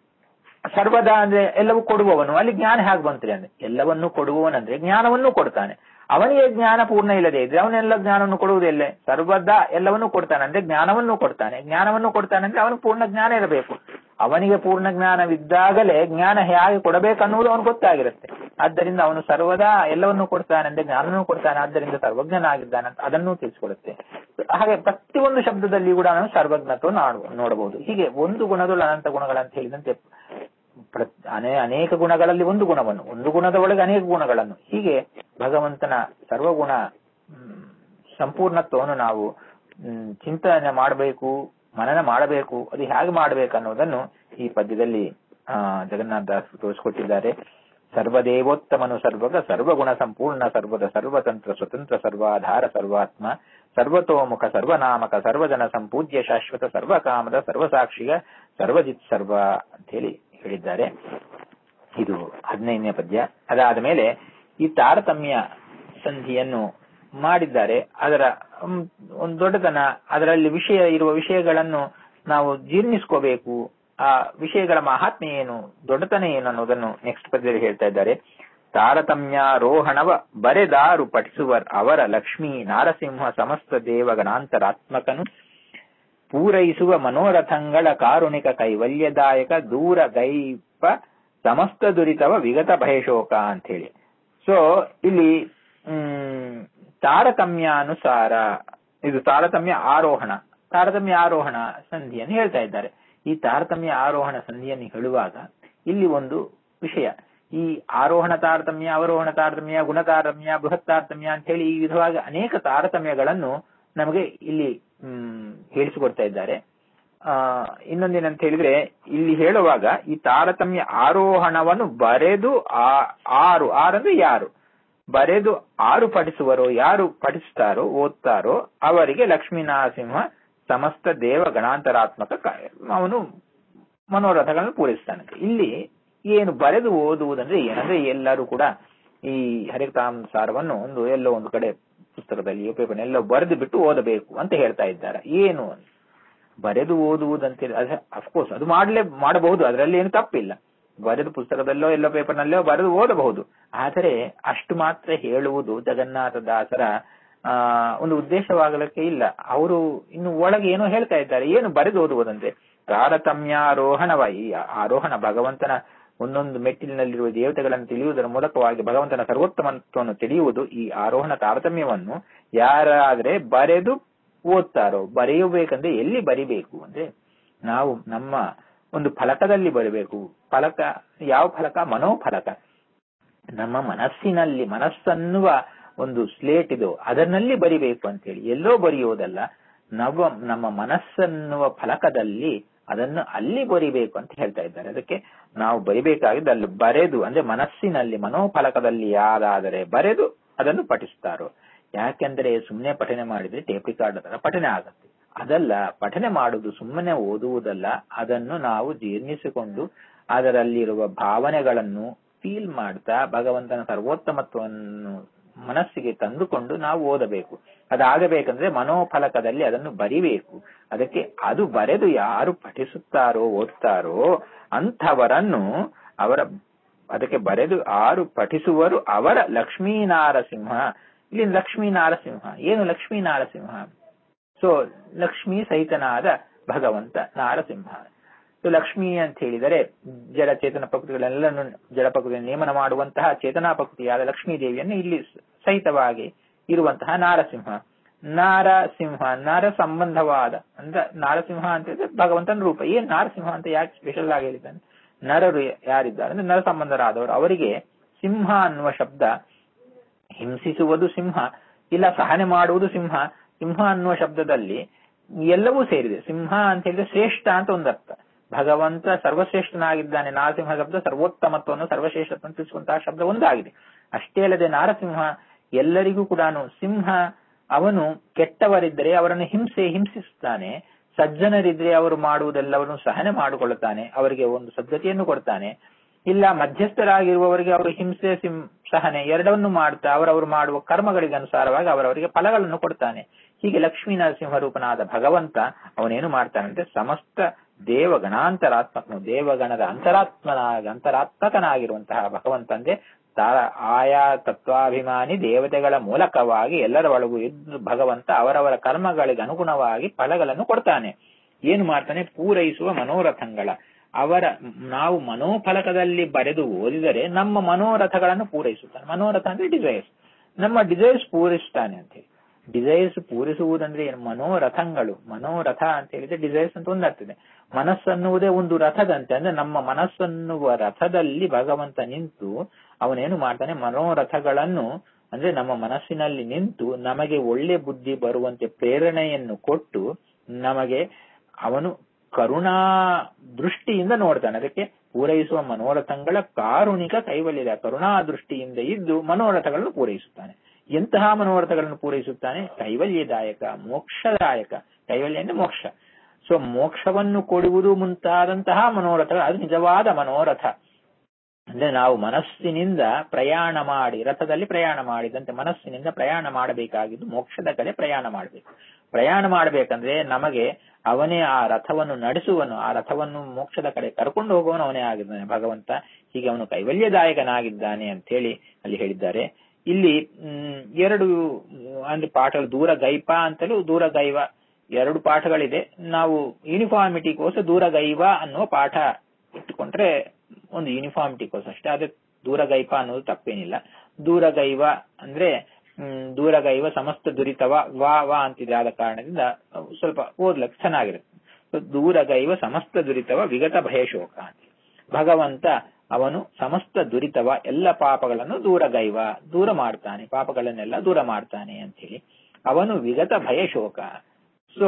ಸರ್ವದ ಅಂದ್ರೆ ಎಲ್ಲವೂ ಕೊಡುವವನು ಅಲ್ಲಿ ಜ್ಞಾನ ಹೇಗೆ ಬಂತ್ರಿ ಅಂದ್ರೆ ಎಲ್ಲವನ್ನೂ ಕೊಡುವವನಂದ್ರೆ ಜ್ಞಾನವನ್ನೂ ಕೊಡ್ತಾನೆ ಅವನಿಗೆ ಜ್ಞಾನ ಪೂರ್ಣ ಇಲ್ಲದೆ ಇದ್ರೆ ಅವನೆಲ್ಲ ಜ್ಞಾನವನ್ನು ಕೊಡುವುದಿಲ್ಲ ಸರ್ವದ ಎಲ್ಲವನ್ನೂ ಕೊಡ್ತಾನೆ ಅಂದ್ರೆ ಜ್ಞಾನವನ್ನು ಕೊಡ್ತಾನೆ ಜ್ಞಾನವನ್ನು ಕೊಡ್ತಾನೆ ಅಂದ್ರೆ ಅವನು ಪೂರ್ಣ ಜ್ಞಾನ ಇರಬೇಕು ಅವನಿಗೆ ಪೂರ್ಣ ಜ್ಞಾನವಿದ್ದಾಗಲೇ ಜ್ಞಾನ ಹೇಗೆ ಕೊಡಬೇಕನ್ನುವುದು ಅವನು ಗೊತ್ತಾಗಿರುತ್ತೆ ಆದ್ದರಿಂದ ಅವನು ಸರ್ವದಾ ಎಲ್ಲವನ್ನೂ ಕೊಡ್ತಾನೆ ಅಂದ್ರೆ ಜ್ಞಾನನೂ ಕೊಡ್ತಾನೆ ಆದ್ದರಿಂದ ಸರ್ವಜ್ಞನಾಗಿದ್ದಾನೆ ಅಂತ ಅದನ್ನೂ ತಿಳಿಸಿಕೊಡುತ್ತೆ ಹಾಗೆ ಪ್ರತಿಯೊಂದು ಶಬ್ದದಲ್ಲಿ ಕೂಡ ನಾವು ಸರ್ವಜ್ಞತ್ವ ನೋಡಬಹುದು ಹೀಗೆ ಒಂದು ಗುಣದೊಳ ಅನಂತ ಗುಣಗಳಂತ ಹೇಳಿದಂತೆ ಪ್ರ- ಅನೇ ಅನೇಕ ಗುಣಗಳಲ್ಲಿ ಒಂದು ಗುಣವನ್ನು ಒಂದು ಗುಣದ ಒಳಗೆ ಅನೇಕ ಗುಣಗಳನ್ನು ಹೀಗೆ ಭಗವಂತನ ಸರ್ವಗುಣ ಮ್, ಸಂಪೂರ್ಣತ್ವವನ್ನು ನಾವು ಮ್, ಚಿಂತನೆ ಮಾಡಬೇಕು ಮನನ ಮಾಡಬೇಕು ಅದು ಹೇಗೆ ಮಾಡಬೇಕು ಅನ್ನೋದನ್ನು ಈ ಪದ್ಯದಲ್ಲಿ ಆ ಜಗನ್ನಾಥ ದಾಸ್ ತೋರಿಸಿಕೊಟ್ಟಿದ್ದಾರೆ ಸರ್ವದೇವೋತ್ತಮನು ಸರ್ವಗ ಸರ್ವಗುಣ ಸಂಪೂರ್ಣ ಸರ್ವದ ಸರ್ವತಂತ್ರ ಸ್ವತಂತ್ರ ಸರ್ವಾಧಾರ ಸರ್ವಾತ್ಮ ಸರ್ವತೋಮುಖ ಸರ್ವನಾಮಕ ಸರ್ವಜನ ಸಂಪೂಜ್ಯ ಶಾಶ್ವತ ಸರ್ವಕಾಮದ ಸರ್ವಸಾಕ್ಷಿಗ ಸರ್ವಜಿತ್ ಸರ್ವ ಅಂತ ಹೇಳಿ ಹೇಳಿದ್ದಾರೆ ಇದು ಹದಿನೈದನೇ ಪದ್ಯ ಅದಾದ ಮೇಲೆ ಈ ತಾರತಮ್ಯ ಸಂಧಿಯನ್ನು ಮಾಡಿದ್ದಾರೆ ಅದರ ಮ್, ಒಂದು ದೊಡ್ಡತನ ಅದರಲ್ಲಿ ವಿಷಯ ಇರುವ ವಿಷಯಗಳನ್ನು ನಾವು ಜೀರ್ಣಿಸ್ಕೋಬೇಕು ಆ ವಿಷಯಗಳ ಮಹಾತ್ಮೆ ಏನು ದೊಡ್ಡತನ ಏನು ಅನ್ನೋದನ್ನು ನೆಕ್ಸ್ಟ್ ಪದ್ಯದಲ್ಲಿ ಹೇಳ್ತಾ ಇದ್ದಾರೆ ತಾರತಮ್ಯಾರೋಹಣವ ಬರೆದಾರು ಪಠಿಸುವರ್ ಅವರ ಲಕ್ಷ್ಮೀ ನಾರಸಿಂಹ ಸಮಸ್ತ ದೇವಗಣಾಂತರಾತ್ಮಕನು ಪೂರೈಸುವ ಮನೋರಥಂಗಳ ಕಾರುಣಿಕ ಕೈವಲ್ಯದಾಯಕ ದೂರ ದೈಪ ಸಮಸ್ತ ದುರಿತವ ವಿಗತ ಭಯಶೋಕ ಅಂತ ಹೇಳಿ ಸೊ ಇಲ್ಲಿ ಹ್ಮ್ ತಾರತಮ್ಯಾನುಸಾರ ಇದು ತಾರತಮ್ಯ ಆರೋಹಣ ತಾರತಮ್ಯ ಆರೋಹಣ ಸಂಧಿಯನ್ನು ಹೇಳ್ತಾ ಇದ್ದಾರೆ ಈ ತಾರತಮ್ಯ ಆರೋಹಣ ಸಂಧಿಯನ್ನು ಹೇಳುವಾಗ ಇಲ್ಲಿ ಒಂದು ವಿಷಯ ಈ ಆರೋಹಣ ತಾರತಮ್ಯ ಅವರೋಹಣ ತಾರತಮ್ಯ ಗುಣ ತಾರತಮ್ಯ ಬೃಹತ್ ತಾರತಮ್ಯ ಅಂತ ಹೇಳಿ ಈ ವಿಧವಾಗಿ ಅನೇಕ ತಾರತಮ್ಯಗಳನ್ನು ನಮಗೆ ಇಲ್ಲಿ ಹ್ಮ್ ಹೇಳಿಸಿಕೊಡ್ತಾ ಇದ್ದಾರೆ ಆ ಇನ್ನೊಂದೇನಂತ ಹೇಳಿದ್ರೆ ಇಲ್ಲಿ ಹೇಳುವಾಗ ಈ ತಾರತಮ್ಯ ಆರೋಹಣವನ್ನು ಬರೆದು ಆ- ಆರು ಆರಂದ್ರೆ ಯಾರು ಬರೆದು ಆರು ಪಠಿಸುವರೋ ಯಾರು ಪಠಿಸ್ತಾರೋ ಓದ್ತಾರೋ ಅವರಿಗೆ ಲಕ್ಷ್ಮೀ ನರಸಿಂಹ ಸಮಸ್ತ ದೇವ ಗಣಾಂತರಾತ್ಮಕ ಕ- ಅವನು ಮನೋರಥಗಳನ್ನು ಪೂರೈಸ್ತಾನಂತೆ ಇಲ್ಲಿ ಏನು ಬರೆದು ಓದುವುದಂದ್ರೆ ಏನಂದ್ರೆ ಎಲ್ಲರೂ ಕೂಡ ಈ ಹರಿತಾಂಸಾರವನ್ನು ಒಂದು ಎಲ್ಲೋ ಒಂದು ಕಡೆ ಪುಸ್ತಕದಲ್ಲಿ ಪೇಪರ್ ಎಲ್ಲೋ ಬರೆದು ಬಿಟ್ಟು ಓದಬೇಕು ಅಂತ ಹೇಳ್ತಾ ಇದ್ದಾರೆ ಏನು ಅಂತ ಬರೆದು ಓದುವುದಂತ ಅಫ್ಕೋರ್ಸ್ ಅದು ಮಾಡಲೇ ಮಾಡಬಹುದು ಅದರಲ್ಲಿ ಏನು ತಪ್ಪಿಲ್ಲ ಬರೆದು ಪುಸ್ತಕದಲ್ಲೋ ಎಲ್ಲೋ ಪೇಪರ್ನಲ್ಲೋ ಬರೆದು ಓದಬಹುದು ಆದರೆ ಅಷ್ಟು ಮಾತ್ರ ಹೇಳುವುದು ಜಗನ್ನಾಥ ದಾಸರ ಆ ಒಂದು ಉದ್ದೇಶವಾಗಲಿಕ್ಕೆ ಇಲ್ಲ ಅವರು ಇನ್ನು ಒಳಗೆ ಏನೋ ಹೇಳ್ತಾ ಇದ್ದಾರೆ ಏನು ಬರೆದು ಓದುವುದಂತೆ ತಾರತಮ್ಯಾರೋಹಣವ ಈ ಆರೋಹಣ ಭಗವಂತನ ಒಂದೊಂದು ಮೆಟ್ಟಿಲಿನಲ್ಲಿರುವ ದೇವತೆಗಳನ್ನು ತಿಳಿಯುವುದರ ಮೂಲಕವಾಗಿ ಭಗವಂತನ ಸರ್ವೋತ್ತಮತ್ವವನ್ನು ತಿಳಿಯುವುದು ಈ ಆರೋಹಣ ತಾರತಮ್ಯವನ್ನು ಯಾರಾದ್ರೆ ಬರೆದು ಓದ್ತಾರೋ ಬರೆಯಬೇಕಂದ್ರೆ ಎಲ್ಲಿ ಬರಿಬೇಕು ಅಂದ್ರೆ ನಾವು ನಮ್ಮ ಒಂದು ಫಲಕದಲ್ಲಿ ಬರಬೇಕು ಫಲಕ ಯಾವ ಫಲಕ ಮನೋಫಲಕ ನಮ್ಮ ಮನಸ್ಸಿನಲ್ಲಿ ಮನಸ್ಸನ್ನುವ ಒಂದು ಸ್ಲೇಟ್ ಇದು ಅದರಲ್ಲಿ ಬರಿಬೇಕು ಅಂತ ಹೇಳಿ ಎಲ್ಲೋ ಬರೆಯುವುದಲ್ಲ ನವ ನಮ್ಮ ಮನಸ್ಸನ್ನುವ ಫಲಕದಲ್ಲಿ ಅದನ್ನು ಅಲ್ಲಿ ಬರಿಬೇಕು ಅಂತ ಹೇಳ್ತಾ ಇದ್ದಾರೆ ಅದಕ್ಕೆ ನಾವು ಬರಿಬೇಕಾಗಿದ್ದು ಅಲ್ಲಿ ಬರೆದು ಅಂದ್ರೆ ಮನಸ್ಸಿನಲ್ಲಿ ಮನೋಫಲಕದಲ್ಲಿ ಯಾರಾದರೆ ಬರೆದು ಅದನ್ನು ಪಠಿಸ್ತಾರೋ ಯಾಕೆಂದ್ರೆ ಸುಮ್ಮನೆ ಪಠನೆ ಮಾಡಿದ್ರೆ ಟೇಪ್ ರಿಕಾರ್ಡ್ ತರ ಪಠನೆ ಆಗುತ್ತೆ ಅದಲ್ಲ ಪಠನೆ ಮಾಡುವುದು ಸುಮ್ಮನೆ ಓದುವುದಲ್ಲ ಅದನ್ನು ನಾವು ಜೀರ್ಣಿಸಿಕೊಂಡು ಅದರಲ್ಲಿರುವ ಭಾವನೆಗಳನ್ನು ಫೀಲ್ ಮಾಡ್ತಾ ಭಗವಂತನ ಸರ್ವೋತ್ತಮತ್ವವನ್ನು ಮನಸ್ಸಿಗೆ ತಂದುಕೊಂಡು ನಾವು ಓದಬೇಕು ಅದಾಗಬೇಕಂದ್ರೆ ಮನೋಫಲಕದಲ್ಲಿ ಅದನ್ನು ಬರಿಬೇಕು ಅದಕ್ಕೆ ಅದು ಬರೆದು ಯಾರು ಪಠಿಸುತ್ತಾರೋ ಓದ್ತಾರೋ ಅಂಥವರನ್ನು ಅವರ ಅದಕ್ಕೆ ಬರೆದು ಆರು ಪಠಿಸುವರು ಅವರ ಲಕ್ಷ್ಮೀ ನಾರಸಿಂಹ ಇಲ್ಲಿ ಲಕ್ಷ್ಮೀ ನಾರಸಿಂಹ ಏನು ಲಕ್ಷ್ಮೀ ನಾರಸಿಂಹ ಸೊ ಲಕ್ಷ್ಮೀ ಸಹಿತನಾದ ಭಗವಂತ ನಾರಸಿಂಹ ಸೊ ಲಕ್ಷ್ಮಿ ಅಂತ ಹೇಳಿದರೆ ಜಡ ಚೇತನ ಪ್ರಕೃತಿಗಳೆಲ್ಲನ್ನು ಜಡ ಪ್ರಕೃತಿಯನ್ನು ನೇಮನ ಮಾಡುವಂತಹ ಚೇತನಾ ಪ್ರಕೃತಿಯಾದ ಲಕ್ಷ್ಮೀ ದೇವಿಯನ್ನು ಇಲ್ಲಿ ಸಹಿತವಾಗಿ ಇರುವಂತಹ ನಾರಸಿಂಹ ನಾರಸಿಂಹ ನರ ಸಂಬಂಧವಾದ ಅಂದ್ರೆ ನಾರಸಿಂಹ ಅಂತ ಹೇಳಿದ್ರೆ ಭಗವಂತನ ರೂಪ ಏನ್ ನಾರಸಿಂಹ ಅಂತ ಯಾಕೆ ಸ್ಪೆಷಲ್ ಆಗಿ ಹೇಳಿದ್ದಾನೆ ನರರು ಯಾರಿದ್ದಾರೆ ಅಂದ್ರೆ ನರ ಸಂಬಂಧರಾದವರು ಅವರಿಗೆ ಸಿಂಹ ಅನ್ನುವ ಶಬ್ದ ಹಿಂಸಿಸುವುದು ಸಿಂಹ ಇಲ್ಲ ಸಹನೆ ಮಾಡುವುದು ಸಿಂಹ ಸಿಂಹ ಅನ್ನುವ ಶಬ್ದದಲ್ಲಿ ಎಲ್ಲವೂ ಸೇರಿದೆ ಸಿಂಹ ಅಂತ ಹೇಳಿದ್ರೆ ಶ್ರೇಷ್ಠ ಅಂತ ಒಂದರ್ಥ ಭಗವಂತ ಸರ್ವಶ್ರೇಷ್ಠನಾಗಿದ್ದಾನೆ ನಾರಸಿಂಹ ಶಬ್ದ ಸರ್ವೋತ್ತಮತ್ವವನ್ನು ಸರ್ವಶ್ರೇಷ್ಠತ್ವವನ್ನು ತಿಳಿಸುವಂತಹ ಶಬ್ದ ಒಂದಾಗಿದೆ ಅಷ್ಟೇ ಅಲ್ಲದೆ ನಾರಸಿಂಹ ಎಲ್ಲರಿಗೂ ಕೂಡ ಸಿಂಹ ಅವನು ಕೆಟ್ಟವರಿದ್ದರೆ ಅವರನ್ನು ಹಿಂಸೆ ಹಿಂಸಿಸುತ್ತಾನೆ ಸಜ್ಜನರಿದ್ರೆ ಅವರು ಮಾಡುವುದೆಲ್ಲವನ್ನು ಸಹನೆ ಮಾಡಿಕೊಳ್ಳುತ್ತಾನೆ ಅವರಿಗೆ ಒಂದು ಸದ್ಗತಿಯನ್ನು ಕೊಡ್ತಾನೆ ಇಲ್ಲ ಮಧ್ಯಸ್ಥರಾಗಿರುವವರಿಗೆ ಅವರು ಹಿಂಸೆ ಸಿಂ ಸಹನೆ ಎರಡನ್ನು ಮಾಡ್ತಾ ಅವರವರು ಮಾಡುವ ಕರ್ಮಗಳಿಗೆ ಅನುಸಾರವಾಗಿ ಅವರವರಿಗೆ ಫಲಗಳನ್ನು ಕೊಡ್ತಾನೆ ಹೀಗೆ ಲಕ್ಷ್ಮೀ ನರಸಿಂಹ ರೂಪನಾದ ಭಗವಂತ ಅವನೇನು ಮಾಡ್ತಾನಂತೆ ಸಮಸ್ತ ದೇವಗಣಾಂತರಾತ್ಮಕನು ದೇವಗಣದ ಅಂತರಾತ್ಮನಾಗಿ ಅಂತರಾತ್ಮಕನಾಗಿರುವಂತಹ ಭಗವಂತ ಅಂದ್ರೆ ತಾರ ಆಯಾ ತತ್ವಾಭಿಮಾನಿ ದೇವತೆಗಳ ಮೂಲಕವಾಗಿ ಎಲ್ಲರ ಒಳಗೂ ಇದ್ದು ಭಗವಂತ ಅವರವರ ಕರ್ಮಗಳಿಗೆ ಅನುಗುಣವಾಗಿ ಫಲಗಳನ್ನು ಕೊಡ್ತಾನೆ ಏನು ಮಾಡ್ತಾನೆ ಪೂರೈಸುವ ಮನೋರಥಗಳ ಅವರ ನಾವು ಮನೋಫಲಕದಲ್ಲಿ ಬರೆದು ಓದಿದರೆ ನಮ್ಮ ಮನೋರಥಗಳನ್ನು ಪೂರೈಸುತ್ತಾನೆ ಮನೋರಥ ಅಂದ್ರೆ ಡಿಸೈರ್ಸ್ ನಮ್ಮ ಡಿಸೈರ್ಸ್ ಪೂರೈಸ್ತಾನೆ ಅಂತ ಹೇಳಿ ಡಿಸೈರ್ಸ್ ಪೂರಿಸುವುದಂದ್ರೆ ಏನು ಮನೋರಥಗಳು ಮನೋರಥ ಅಂತ ಹೇಳಿದ್ರೆ ಡಿಸೈರ್ಸ್ ಅಂತ ಒಂದಾಗ್ತದೆ ಮನಸ್ಸನ್ನುವುದೇ ಒಂದು ರಥದಂತೆ ಅಂದ್ರೆ ನಮ್ಮ ಮನಸ್ಸನ್ನುವ ರಥದಲ್ಲಿ ಭಗವಂತ ನಿಂತು ಅವನೇನು ಮಾಡ್ತಾನೆ ಮನೋರಥಗಳನ್ನು ಅಂದ್ರೆ ನಮ್ಮ ಮನಸ್ಸಿನಲ್ಲಿ ನಿಂತು ನಮಗೆ ಒಳ್ಳೆ ಬುದ್ಧಿ ಬರುವಂತೆ ಪ್ರೇರಣೆಯನ್ನು ಕೊಟ್ಟು ನಮಗೆ ಅವನು ಕರುಣಾ ದೃಷ್ಟಿಯಿಂದ ನೋಡ್ತಾನೆ ಅದಕ್ಕೆ ಪೂರೈಸುವ ಮನೋರಥಗಳ ಕಾರುಣಿಕ ಕೈವಲ್ಯದ ಕರುಣಾ ದೃಷ್ಟಿಯಿಂದ ಇದ್ದು ಮನೋರಥಗಳನ್ನು ಪೂರೈಸುತ್ತಾನೆ ಎಂತಹ ಮನೋರಥಗಳನ್ನು ಪೂರೈಸುತ್ತಾನೆ ಕೈವಲ್ಯದಾಯಕ ಮೋಕ್ಷದಾಯಕ ಕೈವಲ್ಯ ಅಂದ್ರೆ ಮೋಕ್ಷ ಸೊ ಮೋಕ್ಷವನ್ನು ಕೊಡುವುದು ಮುಂತಾದಂತಹ ಮನೋರಥಗಳು ಅದು ನಿಜವಾದ ಮನೋರಥ ಅಂದ್ರೆ ನಾವು ಮನಸ್ಸಿನಿಂದ ಪ್ರಯಾಣ ಮಾಡಿ ರಥದಲ್ಲಿ ಪ್ರಯಾಣ ಮಾಡಿದಂತೆ ಮನಸ್ಸಿನಿಂದ ಪ್ರಯಾಣ ಮಾಡಬೇಕಾಗಿದ್ದು ಮೋಕ್ಷದ ಕಡೆ ಪ್ರಯಾಣ ಮಾಡಬೇಕು ಪ್ರಯಾಣ ಮಾಡಬೇಕಂದ್ರೆ ನಮಗೆ ಅವನೇ ಆ ರಥವನ್ನು ನಡೆಸುವನು ಆ ರಥವನ್ನು ಮೋಕ್ಷದ ಕಡೆ ಕರ್ಕೊಂಡು ಹೋಗುವನು ಅವನೇ ಆಗಿದ್ದಾನೆ ಭಗವಂತ ಹೀಗೆ ಅವನು ಕೈವಲ್ಯದಾಯಕನಾಗಿದ್ದಾನೆ ಅಂತ ಹೇಳಿ ಅಲ್ಲಿ ಹೇಳಿದ್ದಾರೆ ಇಲ್ಲಿ ಹ್ಮ್ ಎರಡು ಅಂದ್ರೆ ಪಾಠಗಳು ದೂರ ಗೈಪ ಅಂತಲೂ ದೂರ ಗೈವ ಎರಡು ಪಾಠಗಳಿದೆ ನಾವು ಯೂನಿಫಾರ್ಮಿಟಿಗೋಸ್ಕರ ದೂರ ಗೈವ ಅನ್ನುವ ಪಾಠ ಇಟ್ಟುಕೊಂಡ್ರೆ ಒಂದು ಯೂನಿಫಾರ್ಮಿಟಿಗೋಸ್ಕರ ಅಷ್ಟೇ ಅದೇ ದೂರಗೈಪ ಅನ್ನೋದು ತಪ್ಪೇನಿಲ್ಲ ದೂರಗೈವ ಅಂದ್ರೆ ಹ್ಮ್ ದೂರಗೈವ ಸಮಸ್ತ ದುರಿತವ ವಾ ವಾ ಅಂತಿದೆ ಆದ ಕಾರಣದಿಂದ ಸ್ವಲ್ಪ ಓದ್ಲಕ್ಕೆ ಚೆನ್ನಾಗಿರುತ್ತೆ ದೂರಗೈವ ಸಮಸ್ತ ದುರಿತವ ವಿಗತ ಭಯಶೋಕ ಅಂತ ಭಗವಂತ ಅವನು ಸಮಸ್ತ ದುರಿತವ ಎಲ್ಲ ಪಾಪಗಳನ್ನು ದೂರಗೈವ ದೂರ ಮಾಡ್ತಾನೆ ಪಾಪಗಳನ್ನೆಲ್ಲ ದೂರ ಮಾಡ್ತಾನೆ ಅಂತ ಹೇಳಿ ಅವನು ವಿಗತ ಭಯಶೋಕ ಸೊ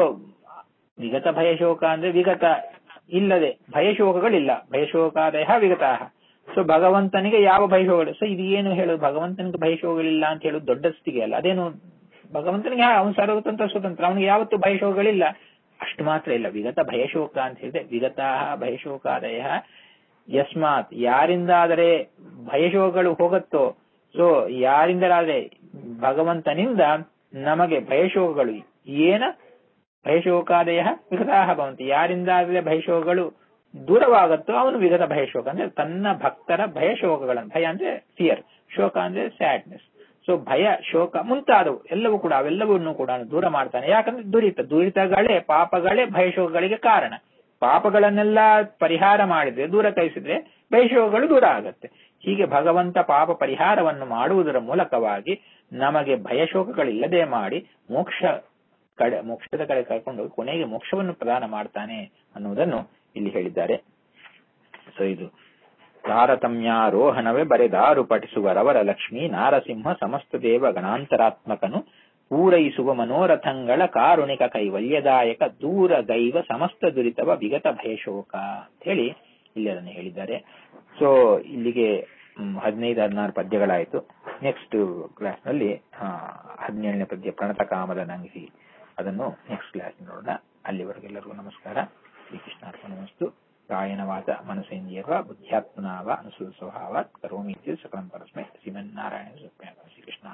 ವಿಗತ ಭಯಶೋಕ ಅಂದ್ರೆ ವಿಗತ ಇಲ್ಲದೆ ಭಯಶೋಕಗಳಿಲ್ಲ ಭಯಶೋಕಾದಯ ವಿಗತಾಹ ಸೊ ಭಗವಂತನಿಗೆ ಯಾವ ಭಯಶೋಕಗಳು ಸೊ ಇದು ಏನು ಹೇಳೋದು ಭಗವಂತನಿಗೆ ಭಯಶೋಕಗಳಿಲ್ಲ ಅಂತ ಹೇಳೋದು ದೊಡ್ಡ ಸ್ಥಿತಿಗೆ ಅಲ್ಲ ಅದೇನು ಭಗವಂತನಿಗೆ ಅವನು ಸರ್ವತಂತ್ರ ಸ್ವತಂತ್ರ ಅವನಿಗೆ ಯಾವತ್ತೂ ಭಯಶೋಕಗಳಿಲ್ಲ ಅಷ್ಟು ಮಾತ್ರ ಇಲ್ಲ ವಿಗತ ಭಯಶೋಕ ಅಂತ ಹೇಳಿದ್ರೆ ವಿಗತಾ ಭಯಶೋಕಾದಯ ಯಸ್ಮಾತ್ ಯಾರಿಂದಾದರೆ ಭಯಶೋಕಗಳು ಹೋಗುತ್ತೋ ಸೊ ಯಾರಿಂದಲಾದ್ರೆ ಭಗವಂತನಿಂದ ನಮಗೆ ಭಯಶೋಕಗಳು ಏನ ಭಯಶೋಕಾದಯ ವಿಗತಾಹ ಭವಂತಿ ಯಾರಿಂದಾದರೆ ಭಯಶೋಕಗಳು ದೂರವಾಗುತ್ತೋ ಅವನು ವಿಗತ ಭಯಶೋಕ ಅಂದ್ರೆ ತನ್ನ ಭಕ್ತರ ಭಯಶೋಕಗಳನ್ನು ಭಯ ಅಂದ್ರೆ ಫಿಯರ್ ಶೋಕ ಅಂದ್ರೆ ಸ್ಯಾಡ್ನೆಸ್ ಸೊ ಭಯ ಶೋಕ ಮುಂತಾದವು ಎಲ್ಲವೂ ಕೂಡ ಅವೆಲ್ಲವನ್ನೂ ಕೂಡ ದೂರ ಮಾಡ್ತಾನೆ ಯಾಕಂದ್ರೆ ದುರಿತ ದುರಿತಗಳೇ ಪಾಪಗಳೇ ಭಯಶೋಕಗಳಿಗೆ ಕಾರಣ ಪಾಪಗಳನ್ನೆಲ್ಲ ಪರಿಹಾರ ಮಾಡಿದ್ರೆ ದೂರ ಕಳಿಸಿದ್ರೆ ಭಯಶೋಕಗಳು ದೂರ ಆಗತ್ತೆ ಹೀಗೆ ಭಗವಂತ ಪಾಪ ಪರಿಹಾರವನ್ನು ಮಾಡುವುದರ ಮೂಲಕವಾಗಿ ನಮಗೆ ಭಯಶೋಕಗಳಿಲ್ಲದೆ ಮಾಡಿ ಮೋಕ್ಷ ಕಡೆ ಮೋಕ್ಷದ ಕಡೆ ಕರ್ಕೊಂಡು ಕೊನೆಗೆ ಮೋಕ್ಷವನ್ನು ಪ್ರದಾನ ಮಾಡ್ತಾನೆ ಅನ್ನುವುದನ್ನು ಇಲ್ಲಿ ಹೇಳಿದ್ದಾರೆ ಸೊ ಇದು ತಾರತಮ್ಯಾರೋಹಣವೇ ಬರೆದಾರು ಪಠಿಸುವರವರ ಲಕ್ಷ್ಮೀ ನಾರಸಿಂಹ ಸಮಸ್ತ ದೇವ ಗಣಾಂತರಾತ್ಮಕನು ಪೂರೈಸುವ ಮನೋರಥಂಗಳ ಕಾರುಣಿಕ ಕೈವಲ್ಯದಾಯಕ ದೂರ ಗೈವ ಸಮಸ್ತ ದುರಿತವ ವಿಗತ ಭಯಶೋಕ ಅಂತ ಹೇಳಿ ಇಲ್ಲಿ ಅದನ್ನು ಹೇಳಿದ್ದಾರೆ ಸೊ ಇಲ್ಲಿಗೆ ಹದಿನೈದು ಹದಿನಾರು ಪದ್ಯಗಳಾಯಿತು ನೆಕ್ಸ್ಟ್ ಕ್ಲಾಸ್ ನಲ್ಲಿ ಹದಿನೇಳನೇ ಪದ್ಯ ಪ್ರಣತ ಕಾಮದ ನಂಗಿಸಿ ಅದನ್ನು ನೆಕ್ಸ್ಟ್ ಕ್ಲಾಸ್ ನೋಡೋಣ ಅಲ್ಲಿವರೆಗೆಲ್ಲರಿಗೂ ನಮಸ್ಕಾರ ಶ್ರೀಕೃಷ್ಣಾರ್ಪಣಮಸ್ತು ಕಾಯನವಾದ ಮನಸೇಂದ್ರಿಯರ್ವ ಬುದ್ಧ್ಯಾತ್ಮನಾವ ಅನುಸೃತ ಸ್ವಭಾವಾತ್ ಕರೋಮಿ ಸಕಲಂ ಪರಸ್ಮೈ ಶ್ರೀಮನ್ನಾರಾಯಣ ಶ್ರೀಕೃಷ್ಣ